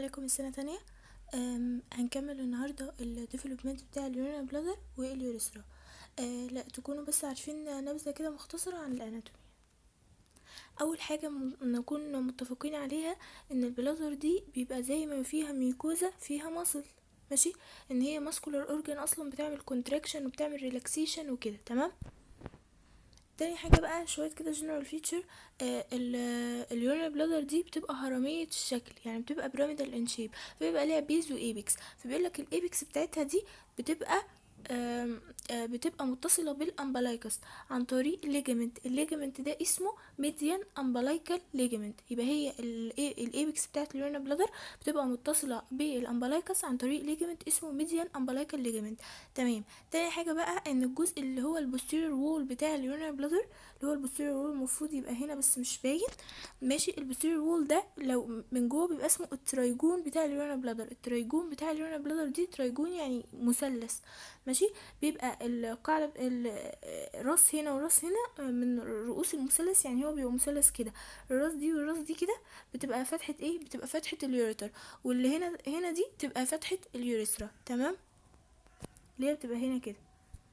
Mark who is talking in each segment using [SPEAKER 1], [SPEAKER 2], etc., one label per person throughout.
[SPEAKER 1] عليكم السنة تانية أم، هنكمل النهاردة الديفلوبمنت بتاع اليورينا بلادر واليوريثرا أه لا تكونوا بس عارفين نبذة كده مختصرة عن الاناتومي اول حاجة م- نكون متفقين عليها ان البلادر دي بيبقى زي ما فيها ميوكوزا فيها مصل ماشي ان هي ماسكولار اورجان اصلا بتعمل كونتراكشن وبتعمل ريلاكسيشن وكده تمام تاني حاجة بقى شوية كده جنرال فيتشر اليورينال بلادر دي بتبقى هرمية الشكل يعني بتبقى بيراميدال ان شيب فبيبقى ليها بيز وايبكس فبيقول لك الايبكس بتاعتها دي بتبقى آم، آه، بتبقى متصلة بالامبلايكس عن طريق ليجامنت الليجامنت ده اسمه ميديان امبلايكال ليجامنت يبقى هي الايبكس بتاعت اليورينال بلادر بتبقى متصلة بالامبلايكس عن طريق ليجامنت اسمه ميديان امبلايكال ليجامنت تمام تاني حاجة بقى ان الجزء اللي هو البوستيريور وول بتاع اليورينال بلادر اللي هو البوستيريور وول المفروض يبقى هنا بس مش باين ماشي البوستيريور وول ده لو من جوه بيبقى اسمه الترايجون بتاع اليورينال بلادر الترايجون بتاع اليورينال بلادر دي ترايجون يعني مثلث ماشي بيبقى القاعدة الراس هنا وراس هنا من رؤوس المثلث يعني هو بيبقى مثلث كده الراس دي والراس دي كده بتبقى فتحة ايه بتبقى فتحة اليوريتر واللي هنا هنا دي تبقى فتحة اليوريثرا تمام اللي هي بتبقى هنا كده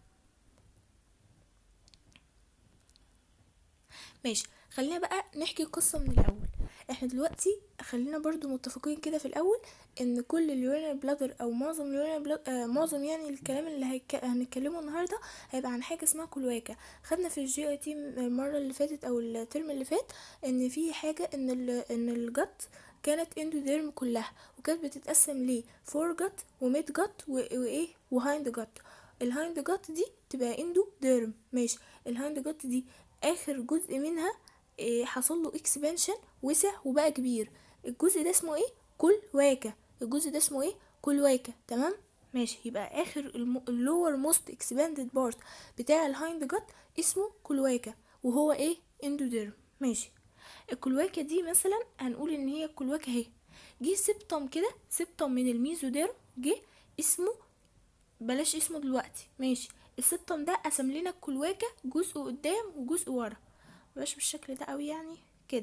[SPEAKER 1] ماشي خلينا بقى نحكي قصة من الأول احنا دلوقتي خلينا برضو متفقين كده في الأول ان كل اليورينال بلادر او معظم اليورينال بلادر آه معظم يعني الكلام اللي هيك... هنتكلمه النهارده هيبقى عن حاجه اسمها كلواكه خدنا في الجي اي تي المره اللي فاتت او الترم اللي فات ان في حاجه ان ال... ان الجت كانت اندوديرم كلها وكانت بتتقسم ل فور جت وميد جت و... وايه وهايند جت الهايند جت دي تبقى اندو ديرم ماشي الهايند جت دي اخر جزء منها إيه حصل له اكسبانشن وسع وبقى كبير الجزء ده اسمه ايه كلواكه الجزء ده اسمه ايه كلواكه تمام ماشي يبقى اخر اللور موست اكسباندد بارت بتاع الهايند جت اسمه كلواكه وهو ايه اندوديرم ماشي الكلواكه دي مثلا هنقول ان هي الكلواكه اهي جه سبتم كده سبتم من الميزوديرم جه اسمه بلاش اسمه دلوقتي ماشي السبتم ده قسم لنا الكلواكه جزء قدام وجزء ورا مبقاش بالشكل ده قوي يعني كده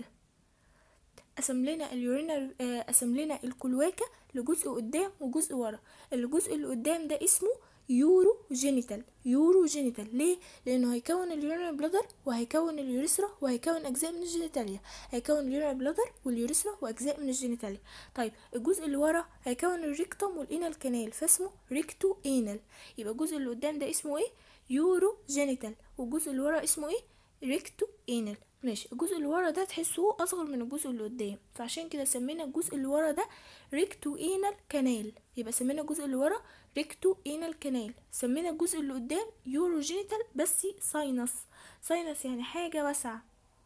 [SPEAKER 1] قسم لنا اليورينال آه، قسم لنا الكلواكه لجزء قدام وجزء ورا الجزء اللي قدام ده اسمه يورو جينيتال يورو جينيتال ليه لانه هيكون اليورينال بلادر وهيكون اليوريثرا وهيكون اجزاء من الجينيتاليا هيكون اليورينال بلادر واليوريثرا واجزاء من الجينيتاليا طيب الجزء اللي ورا هيكون الريكتوم والانال كانال فاسمه ريكتو انال يبقى الجزء اللي قدام ده اسمه ايه يورو جينيتال والجزء اللي ورا اسمه ايه ريكتو انال ماشي الجزء اللي ورا ده تحسوه اصغر من الجزء اللي قدام فعشان كده سمينا الجزء اللي ورا ده ريكتو انال كانال يبقى سمينا الجزء اللي ورا ريكتو انال كانال سمينا الجزء اللي قدام يورو جينيتال بس ساينس ساينس يعني حاجه واسعه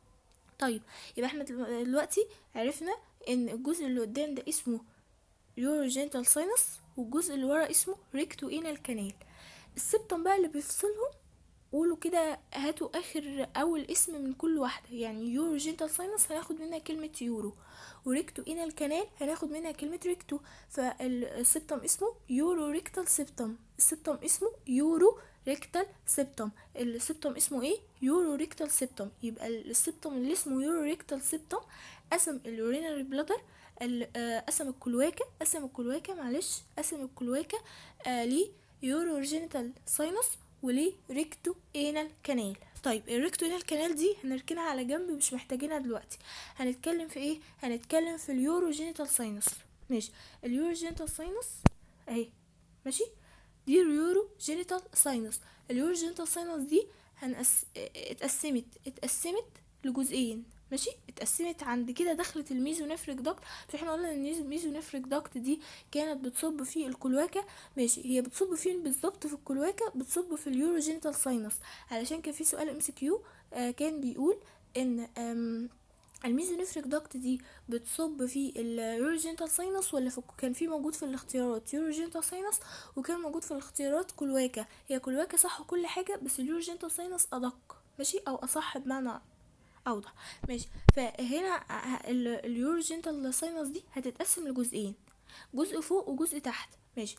[SPEAKER 1] طيب يبقى احنا دلو- دلوقتي عرفنا ان الجزء اللي قدام ده اسمه يورو جينيتال ساينس والجزء اللي ورا اسمه ريكتو انال كانال السبتم بقى اللي بيفصلهم قولوا كده هاتوا اخر اول اسم من كل واحده يعني يورو جينتال ساينس هناخد منها كلمه يورو وريكتو انال كانال هناخد منها كلمه ريكتو فالسبتم اسمه يورو ريكتال سبتم السبتم اسمه يورو ريكتال سبتم السبتم اسمه ايه يورو ريكتال سبتم يبقى السبتم اللي اسمه يورو ريكتال سبتم قسم اليورينري بلادر ال- آه، قسم الكلواكه قسم الكلواكه معلش قسم الكلواكه آه ليه يورو جينيتال ساينس وليه ريكتو انال كانال طيب الريكتو انال كانال دي هنركنها على جنب مش محتاجينها دلوقتي هنتكلم في ايه هنتكلم في اليورو جينيتال ساينس ماشي اليورو جينيتال ساينس اهي ماشي دي اليورو جينيتال ساينس اليورو جينيتال ساينس دي هنقس... اتقسمت اتقسمت لجزئين ماشي اتقسمت عند كده دخلت الميزونيفريك داكت فاحنا قلنا ان الميزونيفريك داكت دي كانت بتصب في الكلواكه ماشي هي بتصب فين بالظبط في الكلواكه بتصب في اليورو جينيتال ساينس علشان كان في سؤال ام سي كيو كان بيقول ان آم، الميزونيفريك داكت دي بتصب في اليوروجينتال ساينس ولا في كان في موجود في الاختيارات يوروجينتال ساينس وكان موجود في الاختيارات كلواكه هي كلواكه صح وكل حاجه بس اليوروجينتال ساينس ادق ماشي او اصح بمعنى اوضح ماشي فهنا ه- ال- اليوروجينتال ساينس دي هتتقسم لجزئين جزء فوق وجزء تحت ماشي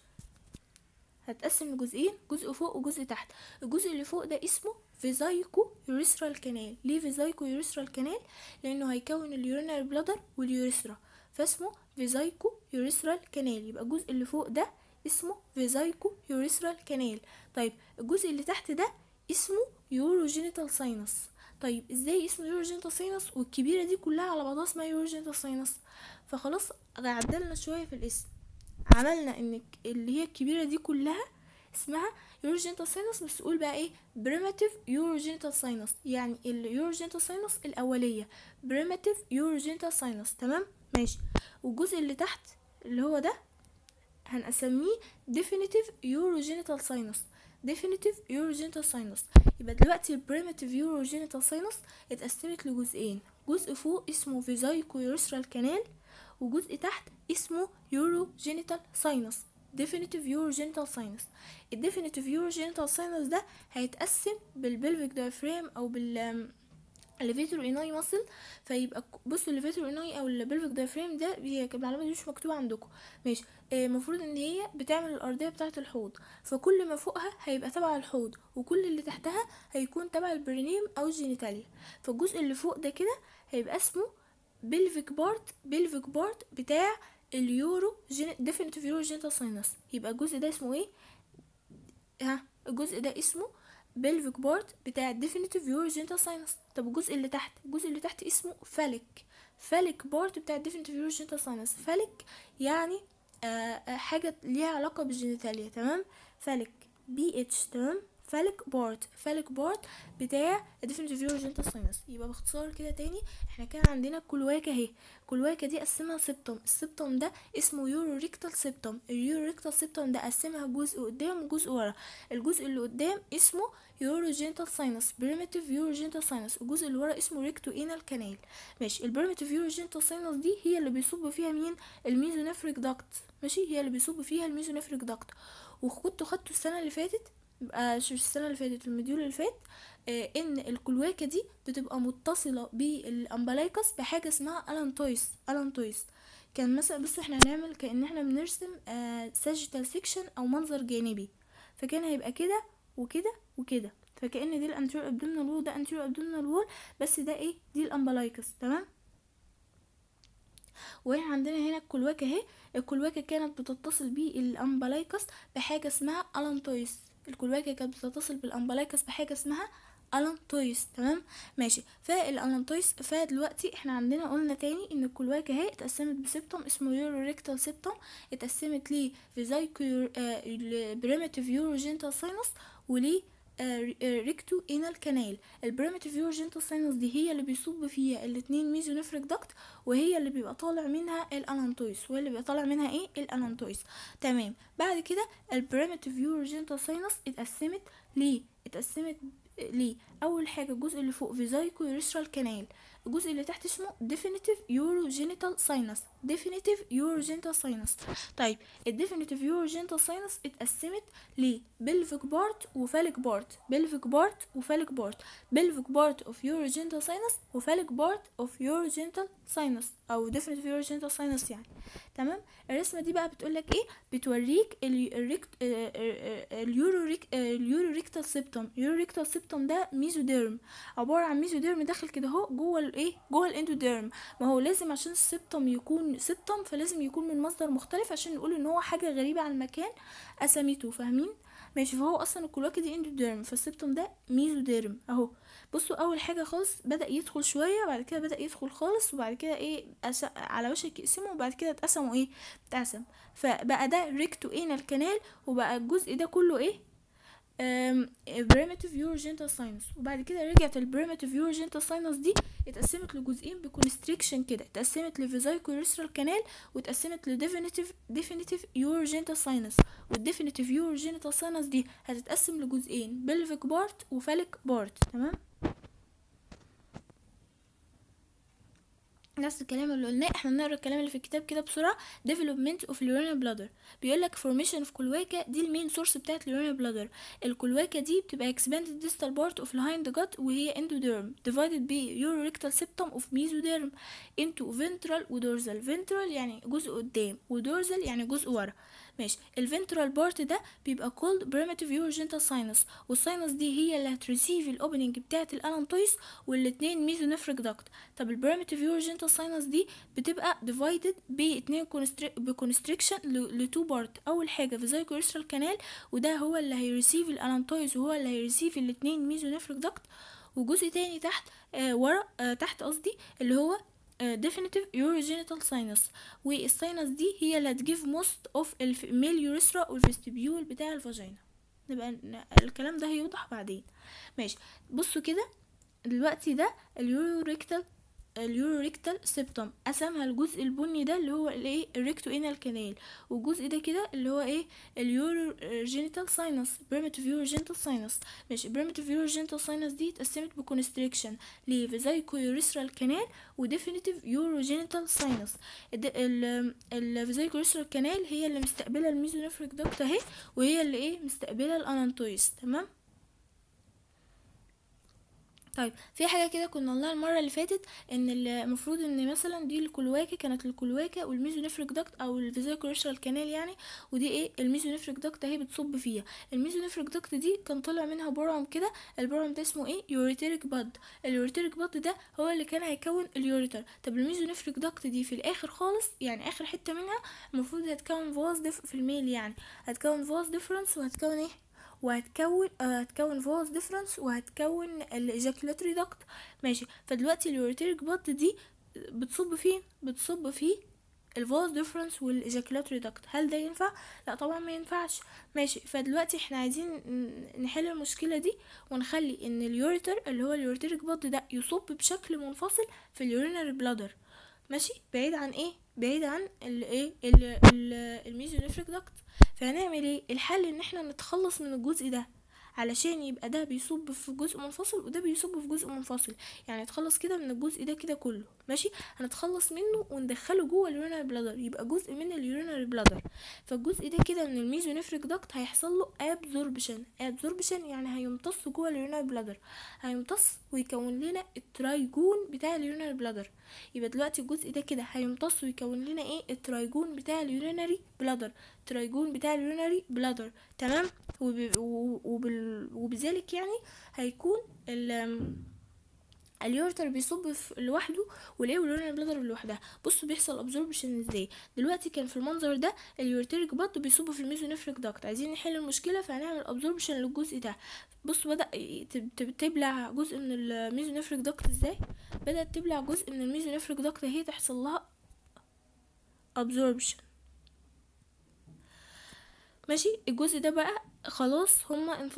[SPEAKER 1] هتقسم لجزئين جزء فوق وجزء تحت الجزء اللي فوق ده اسمه فيزايكو يوريثرال كانال ليه فيزايكو يوريثرال كانال لانه هيكون اليورينال بلادر واليوريثرا فاسمه فيزايكو يوريثرال كانال يبقى الجزء اللي فوق ده اسمه فيزايكو يوريثرال كانال طيب الجزء اللي تحت ده اسمه يوروجينيتال ساينس طيب ازاي اسمه يوروجينيتال ساينس والكبيره دي كلها على بعضها اسمها يوروجينيتال ساينس فخلاص عدلنا شويه في الاسم عملنا ان ك- اللي هي الكبيره دي كلها اسمها يوروجينيتال ساينس بس قول بقى ايه بريماتيف يوروجينيتال ساينس يعني اليوروجينيتال ساينس الاوليه بريماتيف يوروجينيتال ساينس تمام ماشي والجزء اللي تحت اللي هو ده هنسميه definitive urogenital sinus definitive urogenital sinus يبقى دلوقتي البريمتيف urogenital sinus اتقسمت لجزئين جزء فوق اسمه فيزايكو يوريثرال كانال وجزء تحت اسمه urogenital sinus definitive urogenital sinus الديفينيتيف urogenital sinus ده هيتقسم بالبلفيك diaphragm او بال الليفيتور ايناي ماسل فيبقى ك- بصوا الليفيتور ايناي او البلفيك دايفرام ده هي المعلومه دي مش مكتوبه عندكم ماشي آه، المفروض ان هي بتعمل الارضيه بتاعه الحوض فكل ما فوقها هيبقى تبع الحوض وكل اللي تحتها هيكون تبع البرينيم او الجينيتاليا فالجزء اللي فوق ده كده هيبقى اسمه بلفيك بارت بلفيك بارت بتاع اليورو ديفينيتيف يورو جينيتال ساينس يبقى الجزء ده اسمه ايه ها الجزء ده اسمه بلفيك بارت بتاع الديفينيتيف يوروجينيتال ساينس طب الجزء اللي تحت الجزء اللي تحت اسمه فالك فالك بارت بتاع الديفينيتيف يوروجينيتال ساينس فالك يعني آه آه، حاجة ليها علاقة بالجينيتاليا تمام فالك بي اتش تمام فالك بارت فالك بارت بتاع الديفينيتيف يوروجينيتال ساينس يبقى باختصار كده تاني احنا كان عندنا كلواكة اهي كلواكة دي قسمها سبتم السبتم ده اسمه يورو ريكتال سبتم اليورو ريكتال سبتم ده قسمها جزء قدام وجزء ورا الجزء اللي قدام اسمه يوروجينيتال ساينس بريمتيف يوروجينيتال ساينس الجزء اللي ورا اسمه ريكتو انال كانال ماشي البريمتيف يوروجينيتال ساينس دي هي اللي بيصب فيها مين الميزونيفريك داكت ماشي هي اللي بيصب فيها الميزونيفريك داكت وكنتوا خدتوا السنه اللي فاتت آه مش السنه اللي فاتت المديول اللي فات آه ان الكلواكه دي بتبقى متصله بالامبلايكس بحاجه اسمها الانتويس الانتويس كان مثلا بص احنا هنعمل كأن احنا بنرسم آه ساجيتال سيكشن او منظر جانبي فكان هيبقى كده وكده وكده فكأن دي الانتيريور ابدومينال وول ده انتيريور ابدومينال وول بس ده ايه دي الامبلايكس تمام واحنا عندنا هنا الكلواكة اهي الكلواكة كانت بتتصل بالامبلايكس بحاجة اسمها الانتويس الكلواكة كانت بتتصل بالامبلايكس بحاجة اسمها الانتويس تمام ماشي فالانتويس فدلوقتي احنا عندنا قلنا تاني ان الكلواكة اهي اتقسمت بسبتم اسمه يورو ريكتال سبتم اتقسمت ليه فيزايكو بريمتيف يوروجينتال ساينس وليه ريكتو انال كانال البريمتيف يوروجينتال ساينس دي هي اللي بيصب فيها الاتنين ميزونيفريك داكت وهي اللي بيبقى طالع منها الانانتويس وهي اللي بيبقى طالع منها ايه الانانتويس تمام بعد كده البريمتيف يوروجينتال ساينس اتقسمت ليه اتقسمت ليه اول حاجه الجزء اللي فوق فيزايكو يوريثرال كانال الجزء اللي تحت اسمه definitive urogenital sinus definitive urogenital sinus طيب الديفينيتيف urogenital sinus اتقسمت ل pelvic part وفالك بارت pelvic part وفالك بارت pelvic part of urogenital sinus وفالك part of urogenital sinus او definitive urogenital sinus يعني تمام الرسمه دي بقى بتقول لك ايه بتوريك اليورو اليورو ريكتال سيبتوم اليورو ريكتال سيبتوم ده ميزوديرم عباره عن ميزوديرم داخل كده اهو جوه الايه جوه الاندوديرم ما هو لازم عشان السيبتوم يكون سيبتوم فلازم يكون من مصدر مختلف عشان نقول ان هو حاجه غريبه عن المكان قسمته فاهمين ماشي فهو اصلا الكلواكه دي اندوديرم فالسيبتوم ده ميزوديرم اهو بصوا اول حاجه خالص بدا يدخل شويه وبعد كده بدا يدخل خالص وبعد كده ايه أس... على وشك يقسموا وبعد كده اتقسموا ايه اتقسم فبقى ده ريكتو انال كانال وبقى الجزء ده كله ايه بريمتيف يوروجينتال ساينس وبعد كده رجعت البريمتيف يوروجينتال ساينس دي اتقسمت لجزئين بكونستريكشن كده اتقسمت لفيزايكو يوريثرال كانال واتقسمت لديفينيتيف ديفينيتيف يوروجينتال ساينس والديفينيتيف يوروجينتال ساينس دي هتتقسم لجزئين بلفيك بارت وفالك بارت تمام نفس الكلام اللي قلناه احنا بنقرا الكلام اللي في الكتاب كده بسرعه development of urinary bladder بيقول لك formation of كلواكه دي المين سورس بتاعت urinary bladder الكلواكه دي بتبقى expanded distal part of behind gut وهي endoderm divided ب urorectal septum of mesoderm into ventral وdorsal ventral يعني جزء قدام وdorsal يعني جزء ورا ماشي الفنترال بارت ده بيبقى called primitive urogenital sinus والساينس دي هي اللي هتريسيف الاوبننج بتاعه الانانتويس والاتنين ميزونيفريك داكت طب البريمتيف urogenital ساينس دي بتبقى ديفايدد باتنين بكونستريكشن لتو بارت اول حاجه فيزايكو يوريثرال كانال وده هو اللي هيريسيف الانانتويز وهو اللي هيريسيف الاتنين ميزونيفريك داكت وجزء تاني تحت آه ورا آه تحت قصدي اللي هو definitive urogenital sinus والساينس دي هي اللي هتجيف most of الميل يوريثرا والفيستبيول بتاع الفاجينا نبقى ن- الكلام ده هيوضح بعدين ماشي بصوا كده دلوقتي ده اليوروريكتال اليوروريكتال سيبتوم قسمها الجزء البني ده اللي هو الايه الريكتو انال كانال والجزء ده كده اللي هو ايه اليوروجينيتال ساينس بريمتيف يوروجينيتال ساينس ماشي بريمتيف يوروجينيتال ساينس دي اتقسمت بكونستريكشن لفيزايكو يوريثرال كانال وديفينيتيف يوروجينيتال ساينس الفيزايكو يوريثرال كانال هي اللي مستقبله الميزونيفريك داكت اهي وهي اللي ايه مستقبله الانانتويس تمام طيب في حاجه كده كنا قلناها المره اللي فاتت ان المفروض ان مثلا دي الكلواكه كانت الكلواكه والميزونيفريك داكت او الفيزيكولوشال كانال يعني ودي ايه الميزونيفريك داكت اهي بتصب فيها الميزونيفريك داكت دي كان طالع منها برعم كده البرعم ده اسمه ايه يوريتيريك باد اليوريتيريك باد ده هو اللي كان هيكون اليوريتر طب الميزونيفريك داكت دي في الاخر خالص يعني اخر حته منها المفروض هتكون فاز ديف في الميل يعني هتكون فاز ديفرنس وهتكون ايه وهتكون آه هتكون فاز ديفرنس وهتكون الايجاكولاتوري داكت ماشي فدلوقتي اليوريتيريك بط دي بتصب فين بتصب في الفاز ديفرنس والايجاكولاتوري داكت هل ده ينفع لا طبعا ما ينفعش ماشي فدلوقتي احنا عايزين ن- نحل المشكله دي ونخلي ان اليوريتر اللي هو اليوريتيريك بط ده يصب بشكل منفصل في اليورينري بلادر ماشي بعيد عن ايه بعيد عن الايه الميزونيفريك داكت فهنعمل ايه الحل ان احنا نتخلص من الجزء ده علشان يبقى ده بيصب في جزء منفصل وده بيصب في جزء منفصل يعني نتخلص كده من الجزء ده كده كله ماشي هنتخلص منه وندخله جوه اليورينري بلادر يبقى جزء من اليورينري بلادر فالجزء ده كده من الميزونيفريك داكت هيحصل له ابزوربشن ابزوربشن يعني هيمتص جوه اليورينري بلادر هيمتص ويكون لنا الترايجون بتاع اليورينري بلادر يبقى دلوقتي الجزء ده كده هيمتص ويكون لنا ايه الترايجون بتاع اليورينري بلادر الترايجون بتاع اليورينري بلادر تمام وب... وبال... وبذلك يعني هيكون ال اليورتر بيصب في لوحده والايه واليورينري بلادر لوحدها بصوا بيحصل ابزوربشن ازاي دلوقتي كان في المنظر ده اليورتيريك بط بيصب في الميزونيفريك داكت عايزين نحل المشكله فهنعمل ابزوربشن للجزء ده بصوا بدا تب- تب- تبلع جزء من الميزونيفريك داكت ازاي بدات تبلع جزء من الميزونيفريك داكت اهي تحصل لها absorption ماشي الجزء ده بقى خلاص هما انف...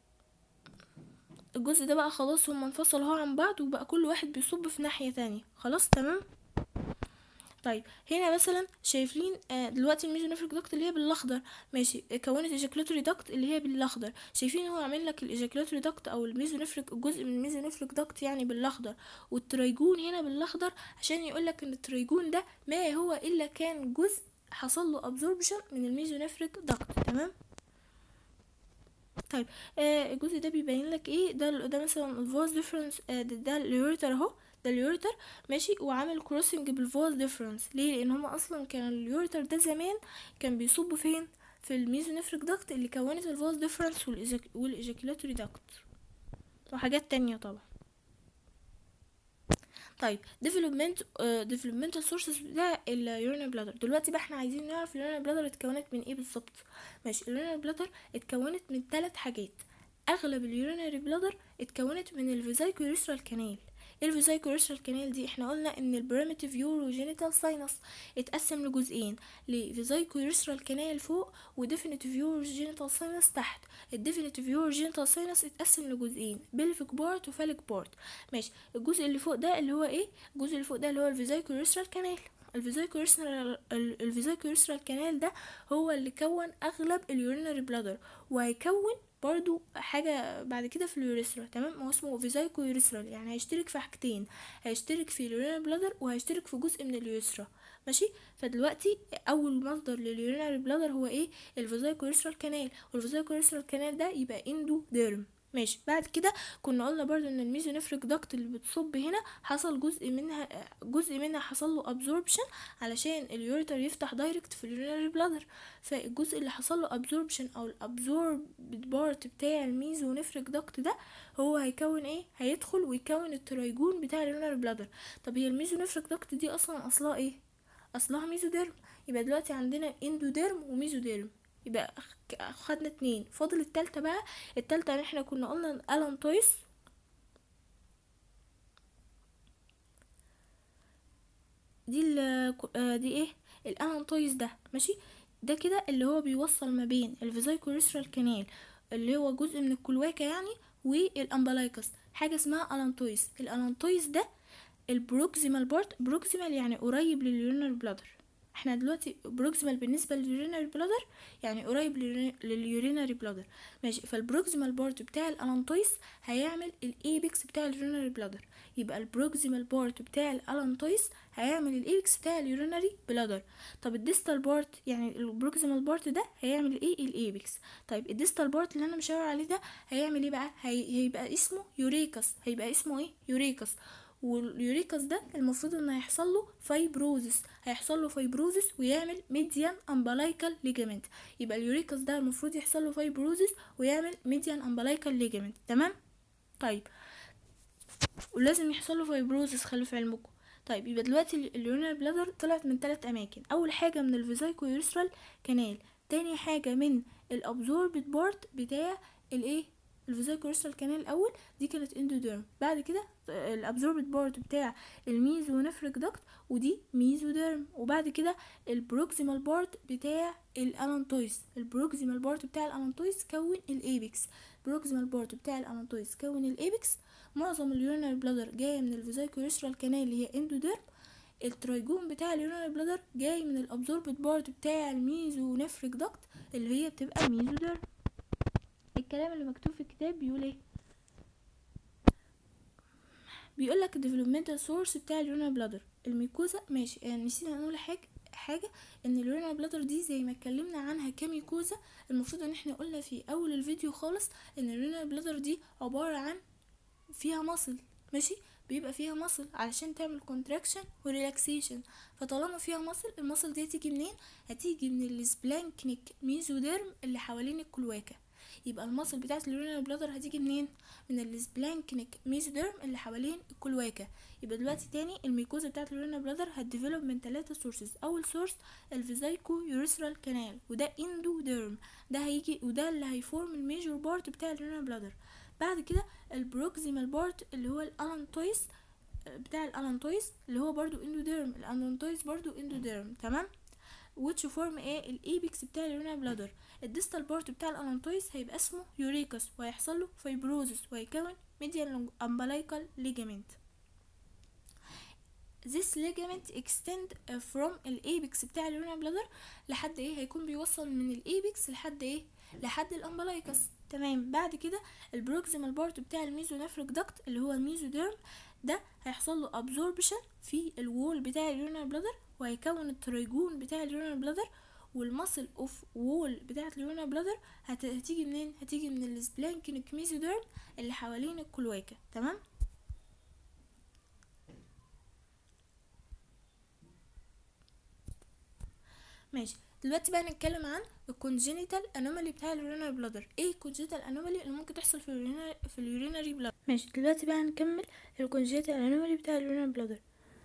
[SPEAKER 1] الجزء ده بقى خلاص هما انفصلوا اهو عن بعض وبقى كل واحد بيصب في ناحية تانية خلاص تمام طيب هنا مثلا شايفين آه، دلوقتي الميزونيفريك داكت اللي هي بالاخضر ماشي كونت ايجاكولاتوري داكت اللي هي بالاخضر شايفين هو عامل لك الايجاكولاتوري داكت او الميزونيفريك الجزء من الميزونيفريك داكت يعني بالاخضر والتريجون هنا بالاخضر عشان يقول لك ان التريجون ده ما هو الا كان جزء حصل له ابزوربشن من الميزونيفريك داكت تمام طيب آه الجزء ده بيبين لك ايه ده ده مثلا الفاز ديفرنس آه ده, ده اليوريتر اهو ده اليوريتر ماشي وعامل كروسنج بالفاز ديفرنس ليه لان هما اصلا كان اليوريتر ده زمان كان بيصب فين في الميزونيفريك داكت اللي كونت الفاز ديفرنس والايجاكولاتوري داكت وحاجات تانية طبعا طيب development uh, developmental sources بتاع اليورينال بلادر دلوقتي بقى احنا عايزين نعرف اليورينال بلادر اتكونت من ايه بالظبط ماشي اليورينال بلادر اتكونت من ثلاث حاجات اغلب اليورينري بلادر اتكونت من الفيزايكو يوريثرال كانال الفيزايكو يوريثرال كانال دي احنا قلنا ان البريمتيف يوروجينيتال ساينس اتقسم لجزئين لفيزايكو يوريثرال كانال فوق وديفينيتيف يوروجينيتال ساينس تحت الديفينيتيف يوروجينيتال ساينس اتقسم لجزئين بلفيك بارت وفاليك بارت ماشي الجزء اللي فوق ده اللي هو ايه الجزء اللي فوق ده اللي هو الفيزايكو يوريثرال كانال الفيزايكو يوريثرال الفيزايكو يوريثرال كانال ده هو اللي كون اغلب اليورينري بلادر وهيكون برضو حاجة بعد كده في اليوريثرا تمام هو اسمه فيزايكو يوريثرال يعني هيشترك في حاجتين هيشترك في اليورينري بلادر وهيشترك في جزء من اليوريثرا ماشي فدلوقتي اول مصدر لليورينري بلادر هو ايه الفيزايكو يوريثرال كانال والفيزايكو يوريثرال كانال ده يبقى اندو ديرم ماشي بعد كده كنا قلنا برضو ان الميزونيفريك داكت اللي بتصب هنا حصل جزء منها جزء منها حصل له ابزوربشن علشان اليوريتر يفتح دايركت في اليورينري بلادر فالجزء اللي حصل له ابزوربشن او الابزورب بارت بتاع الميزونيفريك داكت ده هو هيكون ايه هيدخل ويكون الترايجون بتاع اليورينري بلادر طب هي الميزونيفريك داكت دي اصلا اصلها ايه اصلها ميزوديرم يبقى دلوقتي عندنا اندوديرم وميزوديرم يبقى خدنا اتنين فاضل التالتة بقى التالتة اللي احنا كنا قلنا الالانتويس دي ال دي ايه الالانتويس ده ماشي ده كده اللي هو بيوصل ما بين الفيزايكوريسترال كانال اللي هو جزء من الكلواكة يعني والامبلايكس حاجة اسمها الانتويس الالانتويس ده البروكسيمال بارت بروكسيمال يعني قريب لليورينال بلادر احنا دلوقتي بروكسيمال بالنسبه لليورينري بلادر يعني قريب لليورينري بلادر ماشي فالبروكسيمال بارت بتاع الالانتويس هيعمل الايبكس بتاع اليورينري بلادر يبقى البروكسيمال بارت بتاع الالانتويس هيعمل الايبكس بتاع اليورينري بلادر طب الديستال بارت يعني البروكسيمال بارت ده هيعمل ايه الايبكس طيب الديستال بارت اللي انا مشاور عليه ده هيعمل ايه بقى هي... هيبقى اسمه يوريكس هيبقى اسمه ايه يوريكس واليوريكس ده المفروض ان هيحصل له فايبروزس هيحصل له فايبروزس ويعمل ميديان امبلايكال ليجامنت يبقى اليوريكس ده المفروض يحصل له فايبروزس ويعمل ميديان امبلايكال ليجامنت تمام طيب ولازم يحصل له فايبروزس خلي في علمكم طيب يبقى دلوقتي اليورينال بلادر طلعت من ثلاث اماكن اول حاجه من الفيزايكو يوريثرال كانال تاني حاجه من الابزوربت بارت بتاع الايه الفيزايكوريستال كانال الاول دي كانت اندوديرم بعد كده الابزوربت بارت بتاع الميزونفريك داكت ودي ميزوديرم وبعد كده البروكسيمال بارت بتاع الانانتويس البروكسيمال بارت بتاع الانانتويس كون الايبكس البروكسيمال بارت بتاع الانانتويس كون الايبكس معظم اليورينال بلادر جايه من الفيزايكوريستال كانال اللي هي اندوديرم الترايجون بتاع اليورينال بلادر جاي من الابزوربت بارت بتاع الميزونفريك داكت اللي هي بتبقى ميزوديرم الكلام اللي مكتوب في الكتاب بيقول ايه بيقول لك الديفلوبمنتال سورس بتاع اليورينال بلادر الميكوزا ماشي يعني نسينا نقول حاجه حاجه ان اليورينال بلادر دي زي ما اتكلمنا عنها كميكوزا المفروض ان احنا قلنا في اول الفيديو خالص ان اليورينال بلادر دي عباره عن فيها مصل ماشي بيبقى فيها مصل علشان تعمل كونتراكشن وريلاكسيشن فطالما فيها مصل المصل دي هتيجي منين هتيجي من السبلانكنيك ميزوديرم اللي حوالين الكلواكه يبقى المصل بتاعت اليورينال بلادر هتيجي منين من السبلانكنيك ميزوديرم اللي حوالين الكلواكه يبقى دلوقتي تاني الميكوزا بتاعت اليورينال بلادر هتديفلوب من ثلاثة سورسز اول سورس الفيزايكو يوريثرال كانال وده اندوديرم ده هيجي وده اللي هيفورم الميجور بارت بتاع اليورينال بلادر بعد كده البروكسيمال بارت اللي هو الالانتويس بتاع الالانتويس اللي هو برضو اندوديرم الالانتويس برضو اندوديرم تمام which form ايه الايبكس بتاع اليورينال بلادر الديستال بارت بتاع الانانتويس هيبقى اسمه يوريكس وهيحصل له فايبروزس وهيكون medial umbilical ligament this ligament extend from الايبكس بتاع اليورينال بلادر لحد ايه هيكون بيوصل من الايبكس لحد ايه لحد الامبلايكس تمام بعد كده البروكسيمال بارت بتاع الميزونفريك داكت اللي هو الميزوديرم ده هيحصل له ابزوربشن في الوول بتاع اليورينال بلادر وهيكون التريجون بتاع اليورينال بلادر والمسل اوف وول بتاعه اليورينال بلادر هتيجي منين هتيجي من السبلانكينيك ميزوديرم اللي حوالين الكلواكه تمام ماشي دلوقتي بقى نتكلم عن الكونجينيتال انومالي بتاع اليورينال بلادر ايه الكونجينيتال انومالي اللي ممكن تحصل في اليورينال في اليورينري بلادر ماشي دلوقتي بقى هنكمل الكونجينيتال انومالي بتاع اليورينال بلادر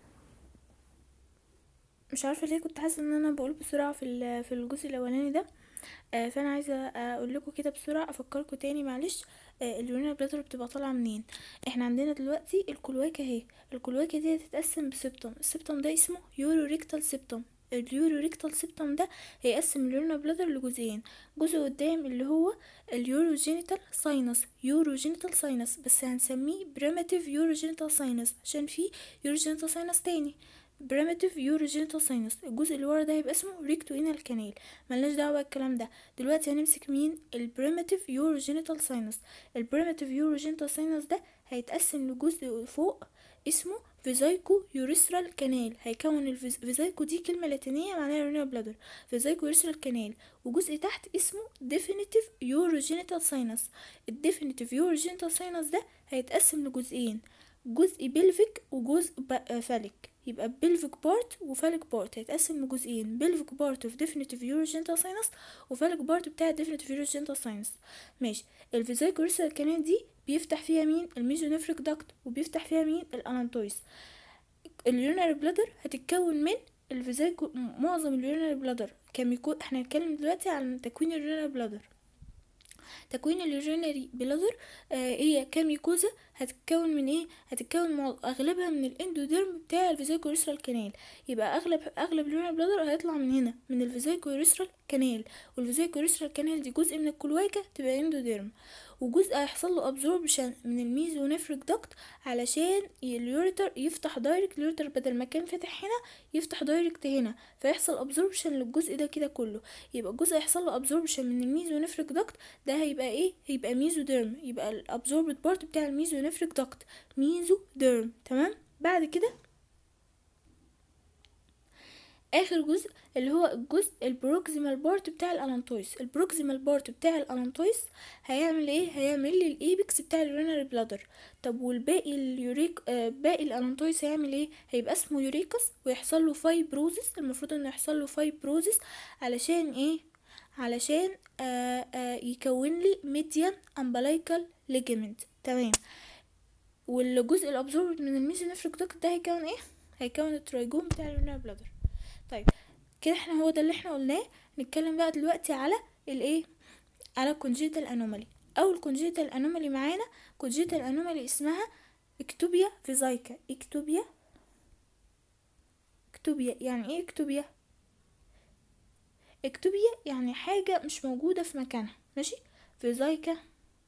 [SPEAKER 1] مش عارفه ليه كنت حاسه ان انا بقول بسرعه في في الجزء الاولاني ده آه فانا عايزه اقول لكم كده بسرعه افكركم تاني معلش آه اليورينال بلادر بتبقى طالعه منين احنا عندنا دلوقتي الكلواكه اهي الكلواكه دي هتتقسم بسبتم السبتم ده اسمه يورو ريكتال سبتم اليورو ريكتال سبتم ده هيقسم اليورينال بلادر لجزئين جزء قدام اللي هو اليورو جينيتال ساينس يورو جينيتال ساينس بس هنسميه بريماتيف يورو جينيتال ساينس عشان في يورو جينيتال ساينس تاني بريماتيف يوروجينيتال ساينس الجزء اللي ورا ده هيبقى اسمه ريكتوينال كانال ملناش دعوه بالكلام ده دلوقتي هنمسك مين البريماتيف يوروجينيتال ساينس البريماتيف يوروجينيتال ساينس ده هيتقسم لجزء فوق اسمه فيزايكو يوريثرال كانال هيكون الفيزايكو دي كلمة لاتينية معناها يورينال بلادر فيزايكو يوريثرال كانال وجزء تحت اسمه ديفينيتيف يوروجينيتال ساينس الديفينيتيف يوروجينيتال ساينس ده هيتقسم لجزئين جزء بلفيك وجزء فالك يبقى بلفيك بارت وفالك بارت هيتقسم لجزئين بلفيك بارت اوف ديفينيتيف يوروجينيتال ساينس وفالك بارت بتاع ديفينيتيف يوروجينيتال ساينس ماشي الفيزايكو يوريثرال كانال دي بيفتح فيها مين الميزونيفريك داكت وبيفتح فيها مين الانانتويس اليورينري بلادر هتتكون من الفيزايكو معظم اليورينري بلادر كميكو احنا هنتكلم دلوقتي عن تكوين اليورينري بلادر تكوين اليورينري بلادر آه هي كميكوزا هتتكون من ايه هتتكون مع اغلبها من الاندوديرم بتاع الفيزايكو يوريثرال كانال يبقى اغلب اغلب اليورينري بلادر هيطلع من هنا من الفيزايكو يوريثرال كانال والفيزايكو يوريثرال كانال دي جزء من الكلواكه تبقى اندوديرم وجزء هيحصل له ابزوربشن من الميزونيفريك داكت علشان اليوريتر يفتح دايركت اليوريتر بدل ما كان فاتح هنا يفتح دايركت هنا فيحصل ابزوربشن للجزء ده كده كله يبقى الجزء هيحصل له ابزوربشن من الميزونيفريك داكت ده هيبقى ايه هيبقى ميزوديرم يبقى الابزوربد بارت بتاع الميزونيفريك داكت ميزوديرم تمام بعد كده اخر جزء اللي هو الجزء البروكسيمال بارت بتاع الالانتويس البروكسيمال بارت بتاع الالانتويس هيعمل ايه هيعمل لي الايبكس بتاع اليورينري بلادر طب والباقي اليوريك آه باقي الالانتويس هيعمل ايه هيبقى اسمه يوريكس ويحصل له فايبروزس المفروض انه يحصل له فايبروزس علشان ايه علشان آه آه يكون لي ميديان امبلايكال ليجمنت تمام والجزء الابزورب من الميزونيفريك داكت ده هيكون ايه هيكون الترايجون بتاع اليورينري بلادر طيب كده احنا هو ده اللي احنا قلناه نتكلم بقى دلوقتي على الايه على كونجيتال انومالي اول كونجيتال انومالي معانا كونجيتال انومالي اسمها اكتوبيا فيزايكا اكتوبيا اكتوبيا يعني ايه اكتوبيا اكتوبيا يعني حاجة مش موجودة في مكانها ماشي فيزايكا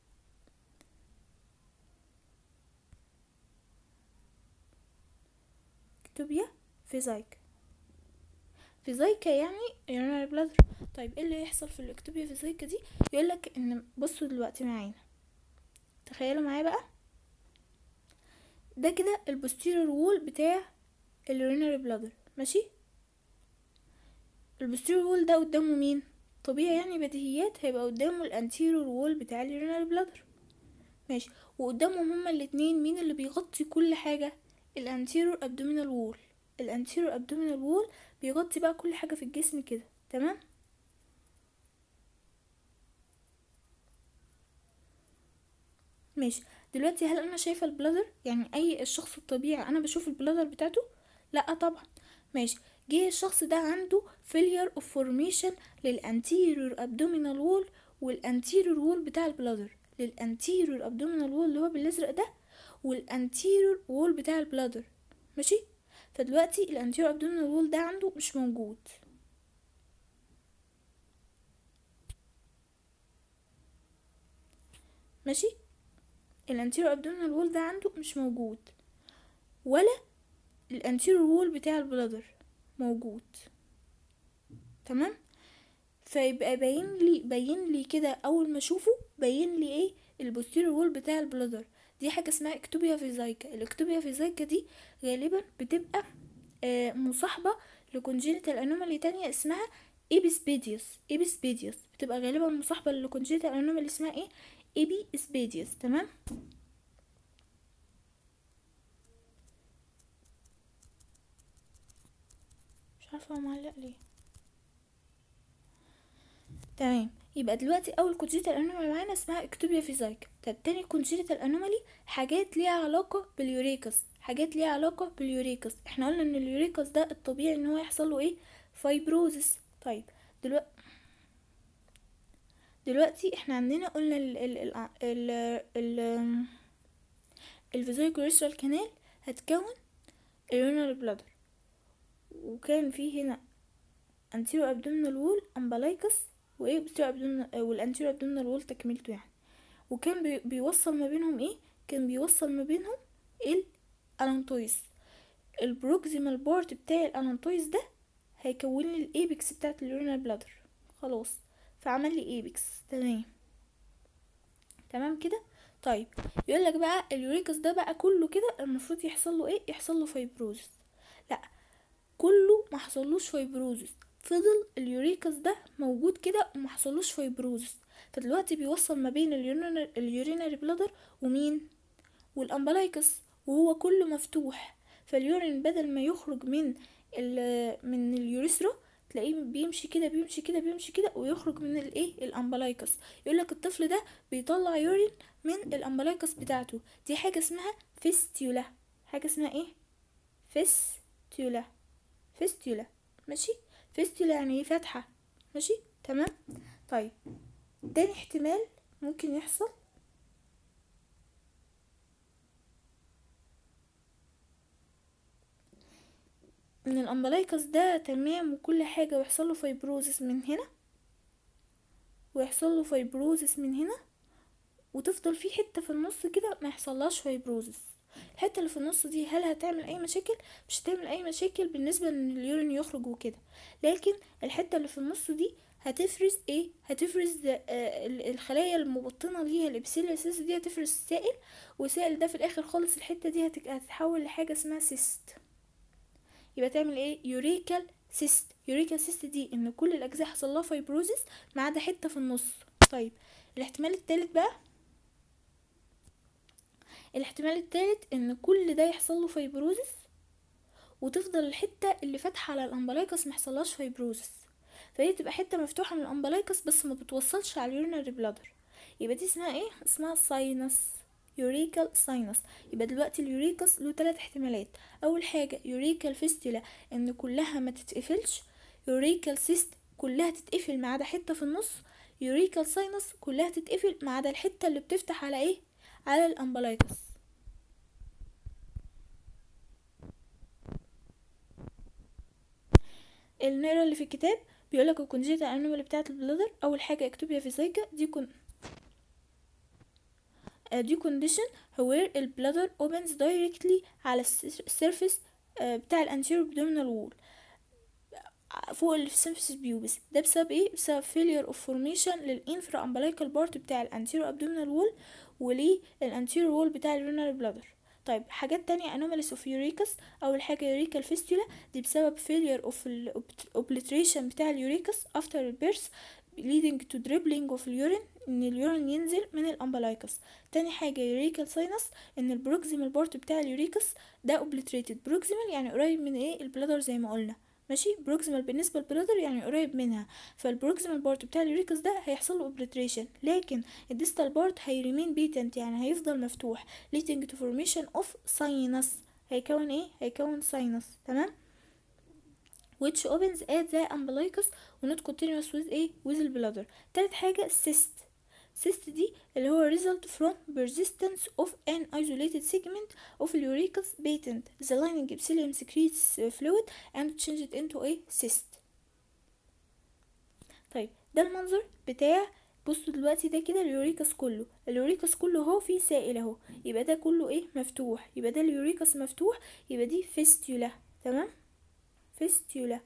[SPEAKER 1] اكتوبيا فيزايكا فيزايكا يعني urinary bladder طيب ايه اللي يحصل في الاكتوبيا فيزايكا دي يقولك ان بصوا دلوقتي معانا تخيلوا معايا بقى ده كده البوستيريور وول بتاع اليورينري بلادر ماشي البوستيريور وول ده قدامه مين طبيعي يعني بديهيات هيبقى قدامه الانتيريور وول بتاع اليورينري بلادر ماشي وقدامهم هما الاتنين مين اللي بيغطي كل حاجة الانتيريور ابدومينال وول الانتيريور ابدومينال وول بيغطي بقى كل حاجة في الجسم كده تمام ماشي دلوقتي هل انا شايفة البلادر يعني اي الشخص الطبيعي انا بشوف البلادر بتاعته لا طبعا ماشي جه الشخص ده عنده failure of formation للانتيريور abdominal wall والانتيريور وول بتاع البلادر للانتيريور abdominal wall اللي هو بالازرق ده والانتيريور وول بتاع البلادر ماشي فدلوقتي الانتيريور abdominal وول ده عنده مش موجود ماشي الانتيريور abdominal وول ده عنده مش موجود ولا الانتيريور وول بتاع البلادر موجود تمام فيبقى باين لي باين لي كده اول ما اشوفه باين لي ايه البوستيريور وول بتاع البلادر دي حاجه اسمها اكتوبيا فيزايكا الاكتوبيا فيزايكا دي غالبا بتبقى آه مصاحبه لكونجينيتال انومالي تانية اسمها ايبيسبيديوس ايبيسبيديوس بتبقى غالبا مصاحبه لكونجينيتال انومالي اسمها ايه ايبي اسبيديوس تمام مش عارفه هو معلق ليه تمام يبقى دلوقتي اول كونجيتال انومالي معانا اسمها اكتوبيا فيزايكا طب تاني كونجيتال انومالي حاجات ليها علاقه باليوريكس حاجات ليها علاقه باليوريكس احنا قلنا ان اليوريكس ده الطبيعي ان هو يحصل له ايه فايبروزس طيب دلوقتي دلوقتي احنا عندنا قلنا ال ال ال ال ال الفيزايكوريسترال كانال هتكون اليونال بلادر وكان في هنا anterior abdominal wall umbilicus وايه posterior abdominal والانتيريور abdominal wall تكملته يعني وكان بي بيوصل ما بينهم ايه كان بيوصل ما بينهم الانانتويس البروكسيمال بارت بتاع الانانتويس ده هيكون لي الايبكس بتاعت اليورينال بلادر خلاص فعمل لي ايبكس تمام تمام كده طيب يقول لك بقى اليوريكس ده بقى كله كده المفروض يحصل له ايه يحصل له فايبروزس لا كله ما حصلوش فايبروزس فضل اليوريكس ده موجود كده وما حصلوش فايبروزس فدلوقتي بيوصل ما بين اليورينري, اليورينري بلادر ومين والامبلايكس وهو كله مفتوح فاليورين بدل ما يخرج من من اليوريثرا تلاقيه بيمشي كده بيمشي كده بيمشي كده ويخرج من الايه الامبلايكس يقول لك الطفل ده بيطلع يورين من الامبلايكس بتاعته دي حاجه اسمها فيستيولا حاجه اسمها ايه فيستيولا فيستيولا ماشي فيستيولا يعني ايه فتحه ماشي تمام طيب تاني احتمال ممكن يحصل ان الامبلايكس ده تمام وكل حاجه ويحصل له فايبروزس من هنا ويحصل له فايبروزس من هنا وتفضل في حته في النص كده ما يحصلهاش فايبروزس الحته اللي في النص دي هل هتعمل اي مشاكل مش هتعمل اي مشاكل بالنسبه ان اليورين يخرج وكده لكن الحته اللي في النص دي هتفرز ايه هتفرز آه الخلايا المبطنه ليها الابسيليوسيس دي هتفرز سائل والسائل ده في الاخر خالص الحته دي هتتحول لحاجه اسمها سيست يبقى تعمل ايه يوريكال سيست يوريكال سيست دي ان كل الاجزاء حصل لها فايبروزس ما عدا حته في النص طيب الاحتمال التالت بقى الاحتمال التالت ان كل ده يحصل له فايبروزس وتفضل الحته اللي فاتحه على الامبلايكس ما يحصلهاش فايبروزس فهي تبقى حته مفتوحه من الامبلايكس بس ما بتوصلش على اليورينري بلادر يبقى دي اسمها ايه اسمها ساينس يوريكال ساينس يبقى دلوقتي اليوريكس له ثلاث احتمالات اول حاجه يوريكال فيستولا ان كلها ما تتقفلش يوريكال سيست كلها تتقفل ما عدا حته في النص يوريكال ساينس كلها تتقفل ما عدا الحته اللي بتفتح على ايه على الامبلايكس النقرة اللي في الكتاب بيقولك الكونجيتا انومالي بتاعة البلادر اول حاجة اكتوبيا فيزيكا دي كن دي كونديشن where البلادر opens directly على السيرفيس بتاع الانتيرو abdominal wall فوق السيمفيس بيوبس ده بسبب ايه بسبب failure of formation للانفرا امبلايكال بارت بتاع الانتيرو abdominal wall وللانتيرو وول بتاع اليورينري بلادر طيب حاجات تانية anomalies of uricus أول حاجة urical fistula دي بسبب failure of obliteration بتاع اليوريكس after birth leading to dribbling of urine ان اليورين ينزل من الامبلايكس تاني حاجة يوريكال ساينس ان البروكسيمال بارت بتاع اليوريكس ده اوبليتريتد بروكسيمال يعني قريب من ايه البلادر زي ما قلنا ماشي بروكسيمال بالنسبة للبلادر يعني قريب منها فالبروكسيمال بارت بتاع اليوريكس ده هيحصل له اوبليتريشن لكن الديستال بارت هيريمين بيتنت يعني هيفضل مفتوح leading to formation of sinus هيكون ايه هيكون sinus تمام which opens at the umbilicus ونوت continuous with ايه with the bladder تالت حاجة cyst cyst دي اللي هو result from persistence of an isolated segment of uricus patent the lining epithelium secretes fluid and changes into a cyst طيب ده المنظر بتاع بصوا دلوقتي ده كده اليوريكس كله اليوريكس كله اهو فيه سائل اهو يبقى ده كله ايه مفتوح يبقى ده اليوريكس مفتوح يبقى دي فيستيولا تمام فيستيولا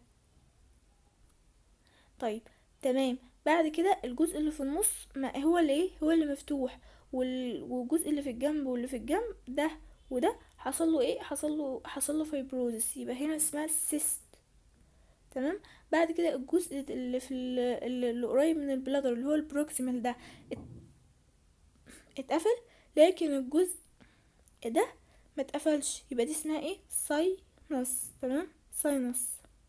[SPEAKER 1] طيب تمام بعد كده الجزء اللي في النص ما هو اللي ايه هو اللي مفتوح وال... والجزء اللي في الجنب واللي في الجنب ده وده حصل له ايه حصل له حصل له فايبروزس يبقى هنا اسمها سيست تمام بعد كده الجزء اللي في ال... اللي قريب من البلادر اللي هو البروكسيمال ده ات... اتقفل لكن الجزء ده ما اتقفلش يبقى دي اسمها ايه ساينس تمام ساينس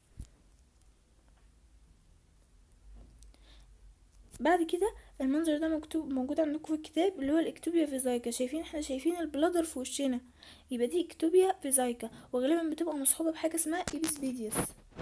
[SPEAKER 1] بعد كده المنظر ده مكتوب موجود عندكم في الكتاب اللي هو الاكتوبيا فيزايكا شايفين احنا شايفين البلادر في وشنا يبقى دي اكتوبيا فيزايكا وغالبا بتبقى مصحوبه بحاجه اسمها ايبسبيديوس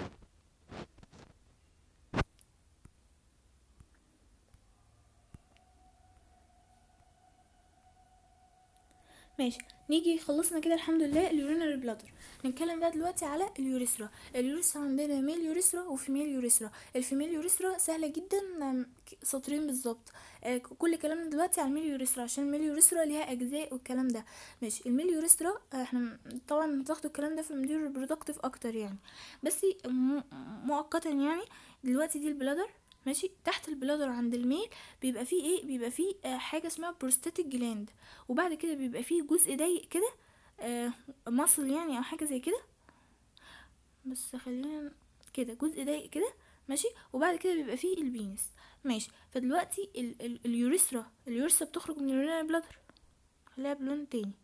[SPEAKER 1] ماشي نيجي خلصنا كده الحمد لله اليورينري بلادر نتكلم بقى دلوقتي على اليوريثرا اليوريثرا عندنا ميل يوريثرا وفيميل يوريثرا الفيميل يوريثرا سهله جدا سطرين بالظبط كل كلامنا دلوقتي على الميل يوريثرا عشان الميل يوريثرا ليها اجزاء والكلام ده ماشي الميل يوريثرا احنا طبعا هتاخدوا الكلام ده في المدير الريبرودكتيف اكتر يعني بس مؤقتا يعني دلوقتي دي البلادر ماشي تحت البلادر عند الميل بيبقى فيه ايه بيبقى فيه آه حاجه اسمها بروستاتيك جلاند وبعد كده بيبقى فيه جزء ضيق كده آه مصل يعني او حاجه زي كده بس خلينا كده جزء ضيق كده ماشي وبعد كده بيبقى فيه البينس ماشي فدلوقتي ال ال اليوريثرا اليوريثرا بتخرج من اليورينال بلادر خليها بلون تاني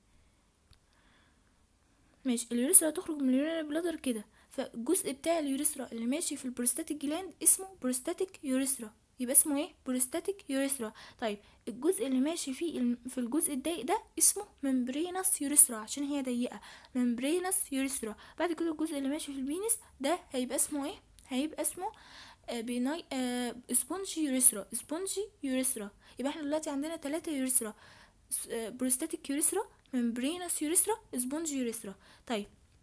[SPEAKER 1] ماشي اليوريثرا هتخرج من اليورينال بلادر كده فالجزء بتاع اليوريثرا اللي ماشي في البروستاتيك جلاند اسمه بروستاتيك يوريثرا يبقى اسمه ايه بروستاتيك يوريثرا طيب الجزء اللي ماشي فيه الم- في الجزء الضيق ده اسمه ممبرينس يوريثرا عشان هي ضيقه ممبرينس يوريثرا بعد كده الجزء اللي ماشي في البينس ده هيبقى اسمه ايه هيبقى اسمه آه بيناي آه سبونجي يوريثرا سبونجي يوريثرا يبقى احنا دلوقتي عندنا ثلاثة يوريثرا س- آه بروستاتيك يوريثرا ممبرينس يوريثرا سبونجي يوريثرا طيب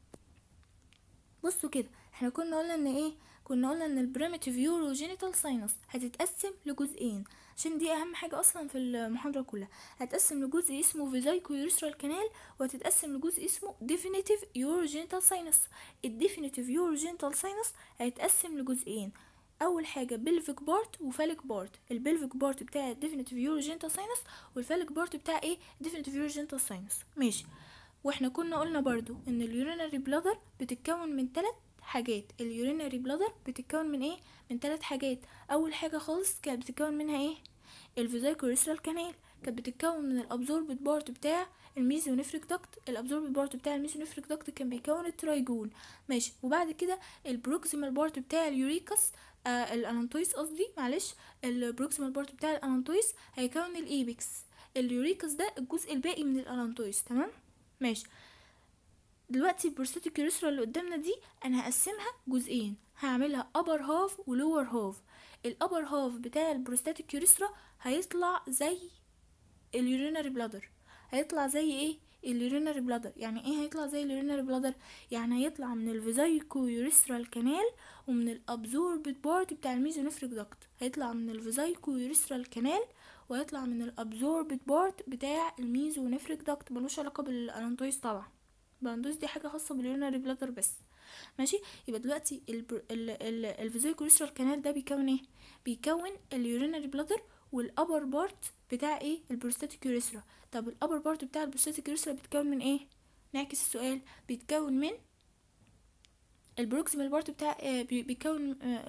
[SPEAKER 1] بصوا كده احنا كنا قلنا ان ايه كنا قلنا ان البريمتيف يورو جينيتال ساينس هتتقسم لجزئين عشان دي اهم حاجه اصلا في المحاضره كلها هتقسم لجزء اسمه فيزايكو يوريثرال كانال وهتتقسم لجزء اسمه ديفينيتيف يورو جينيتال ساينس الديفينيتيف يورو جينيتال ساينس هيتقسم لجزئين اول حاجه بلفيك بارت وفاليك بارت البلفيك بارت بتاع الديفينيتيف يورو جينيتال ساينس والفاليك بارت بتاع ايه ديفينيتيف يورو جينيتال ساينس ماشي واحنا كنا قلنا برضو ان اليورينري بلادر بتتكون من ثلاث حاجات اليورينري بلادر بتتكون من ايه من ثلاث حاجات اول حاجه خالص كانت بتتكون منها ايه الفيزايكوريسترال كانال كانت بتتكون من الابزوربت بارت بتاع الميزونيفريك داكت الابزوربت بارت بتاع الميزونيفريك داكت كان بيكون الترايجون ماشي وبعد كده البروكسيمال بارت بتاع اليوريكس آه الانانتويس قصدي معلش البروكسيمال بارت بتاع الانانتويس هيكون الايبكس اليوريكس ده الجزء الباقي من الانانتويس تمام ماشي دلوقتي البروستاتيك يوريثرا اللي قدامنا دي انا هقسمها جزئين هعملها upper half و lower half الابر هاف بتاع البروستاتيك يوريثرا هيطلع زي اليورينري بلادر هيطلع زي ايه اليورينري بلادر يعني ايه هيطلع زي اليورينري بلادر يعني هيطلع من الفيزايكو يوريثرال كانال ومن الابزوربت بارت بتاع الميزونيفريك داكت هيطلع من الفيزايكو يوريثرال كانال وهيطلع من الابزوربت بارت بتاع الميزونيفريك داكت ملوش علاقه بالانانتويس طبعا الانانتويس دي حاجه خاصه باليورينري بلادر بس ماشي يبقى دلوقتي الفيزيكوليسترال كانال ده بيكون ايه بيكون اليورينري بلادر والابر بارت بتاع ايه البروستاتيك يوريثرا طب الابر بارت بتاع البروستاتيك يوريثرا بيتكون من ايه نعكس السؤال بيتكون من البروكسيمال بارت بتاع آه بيكون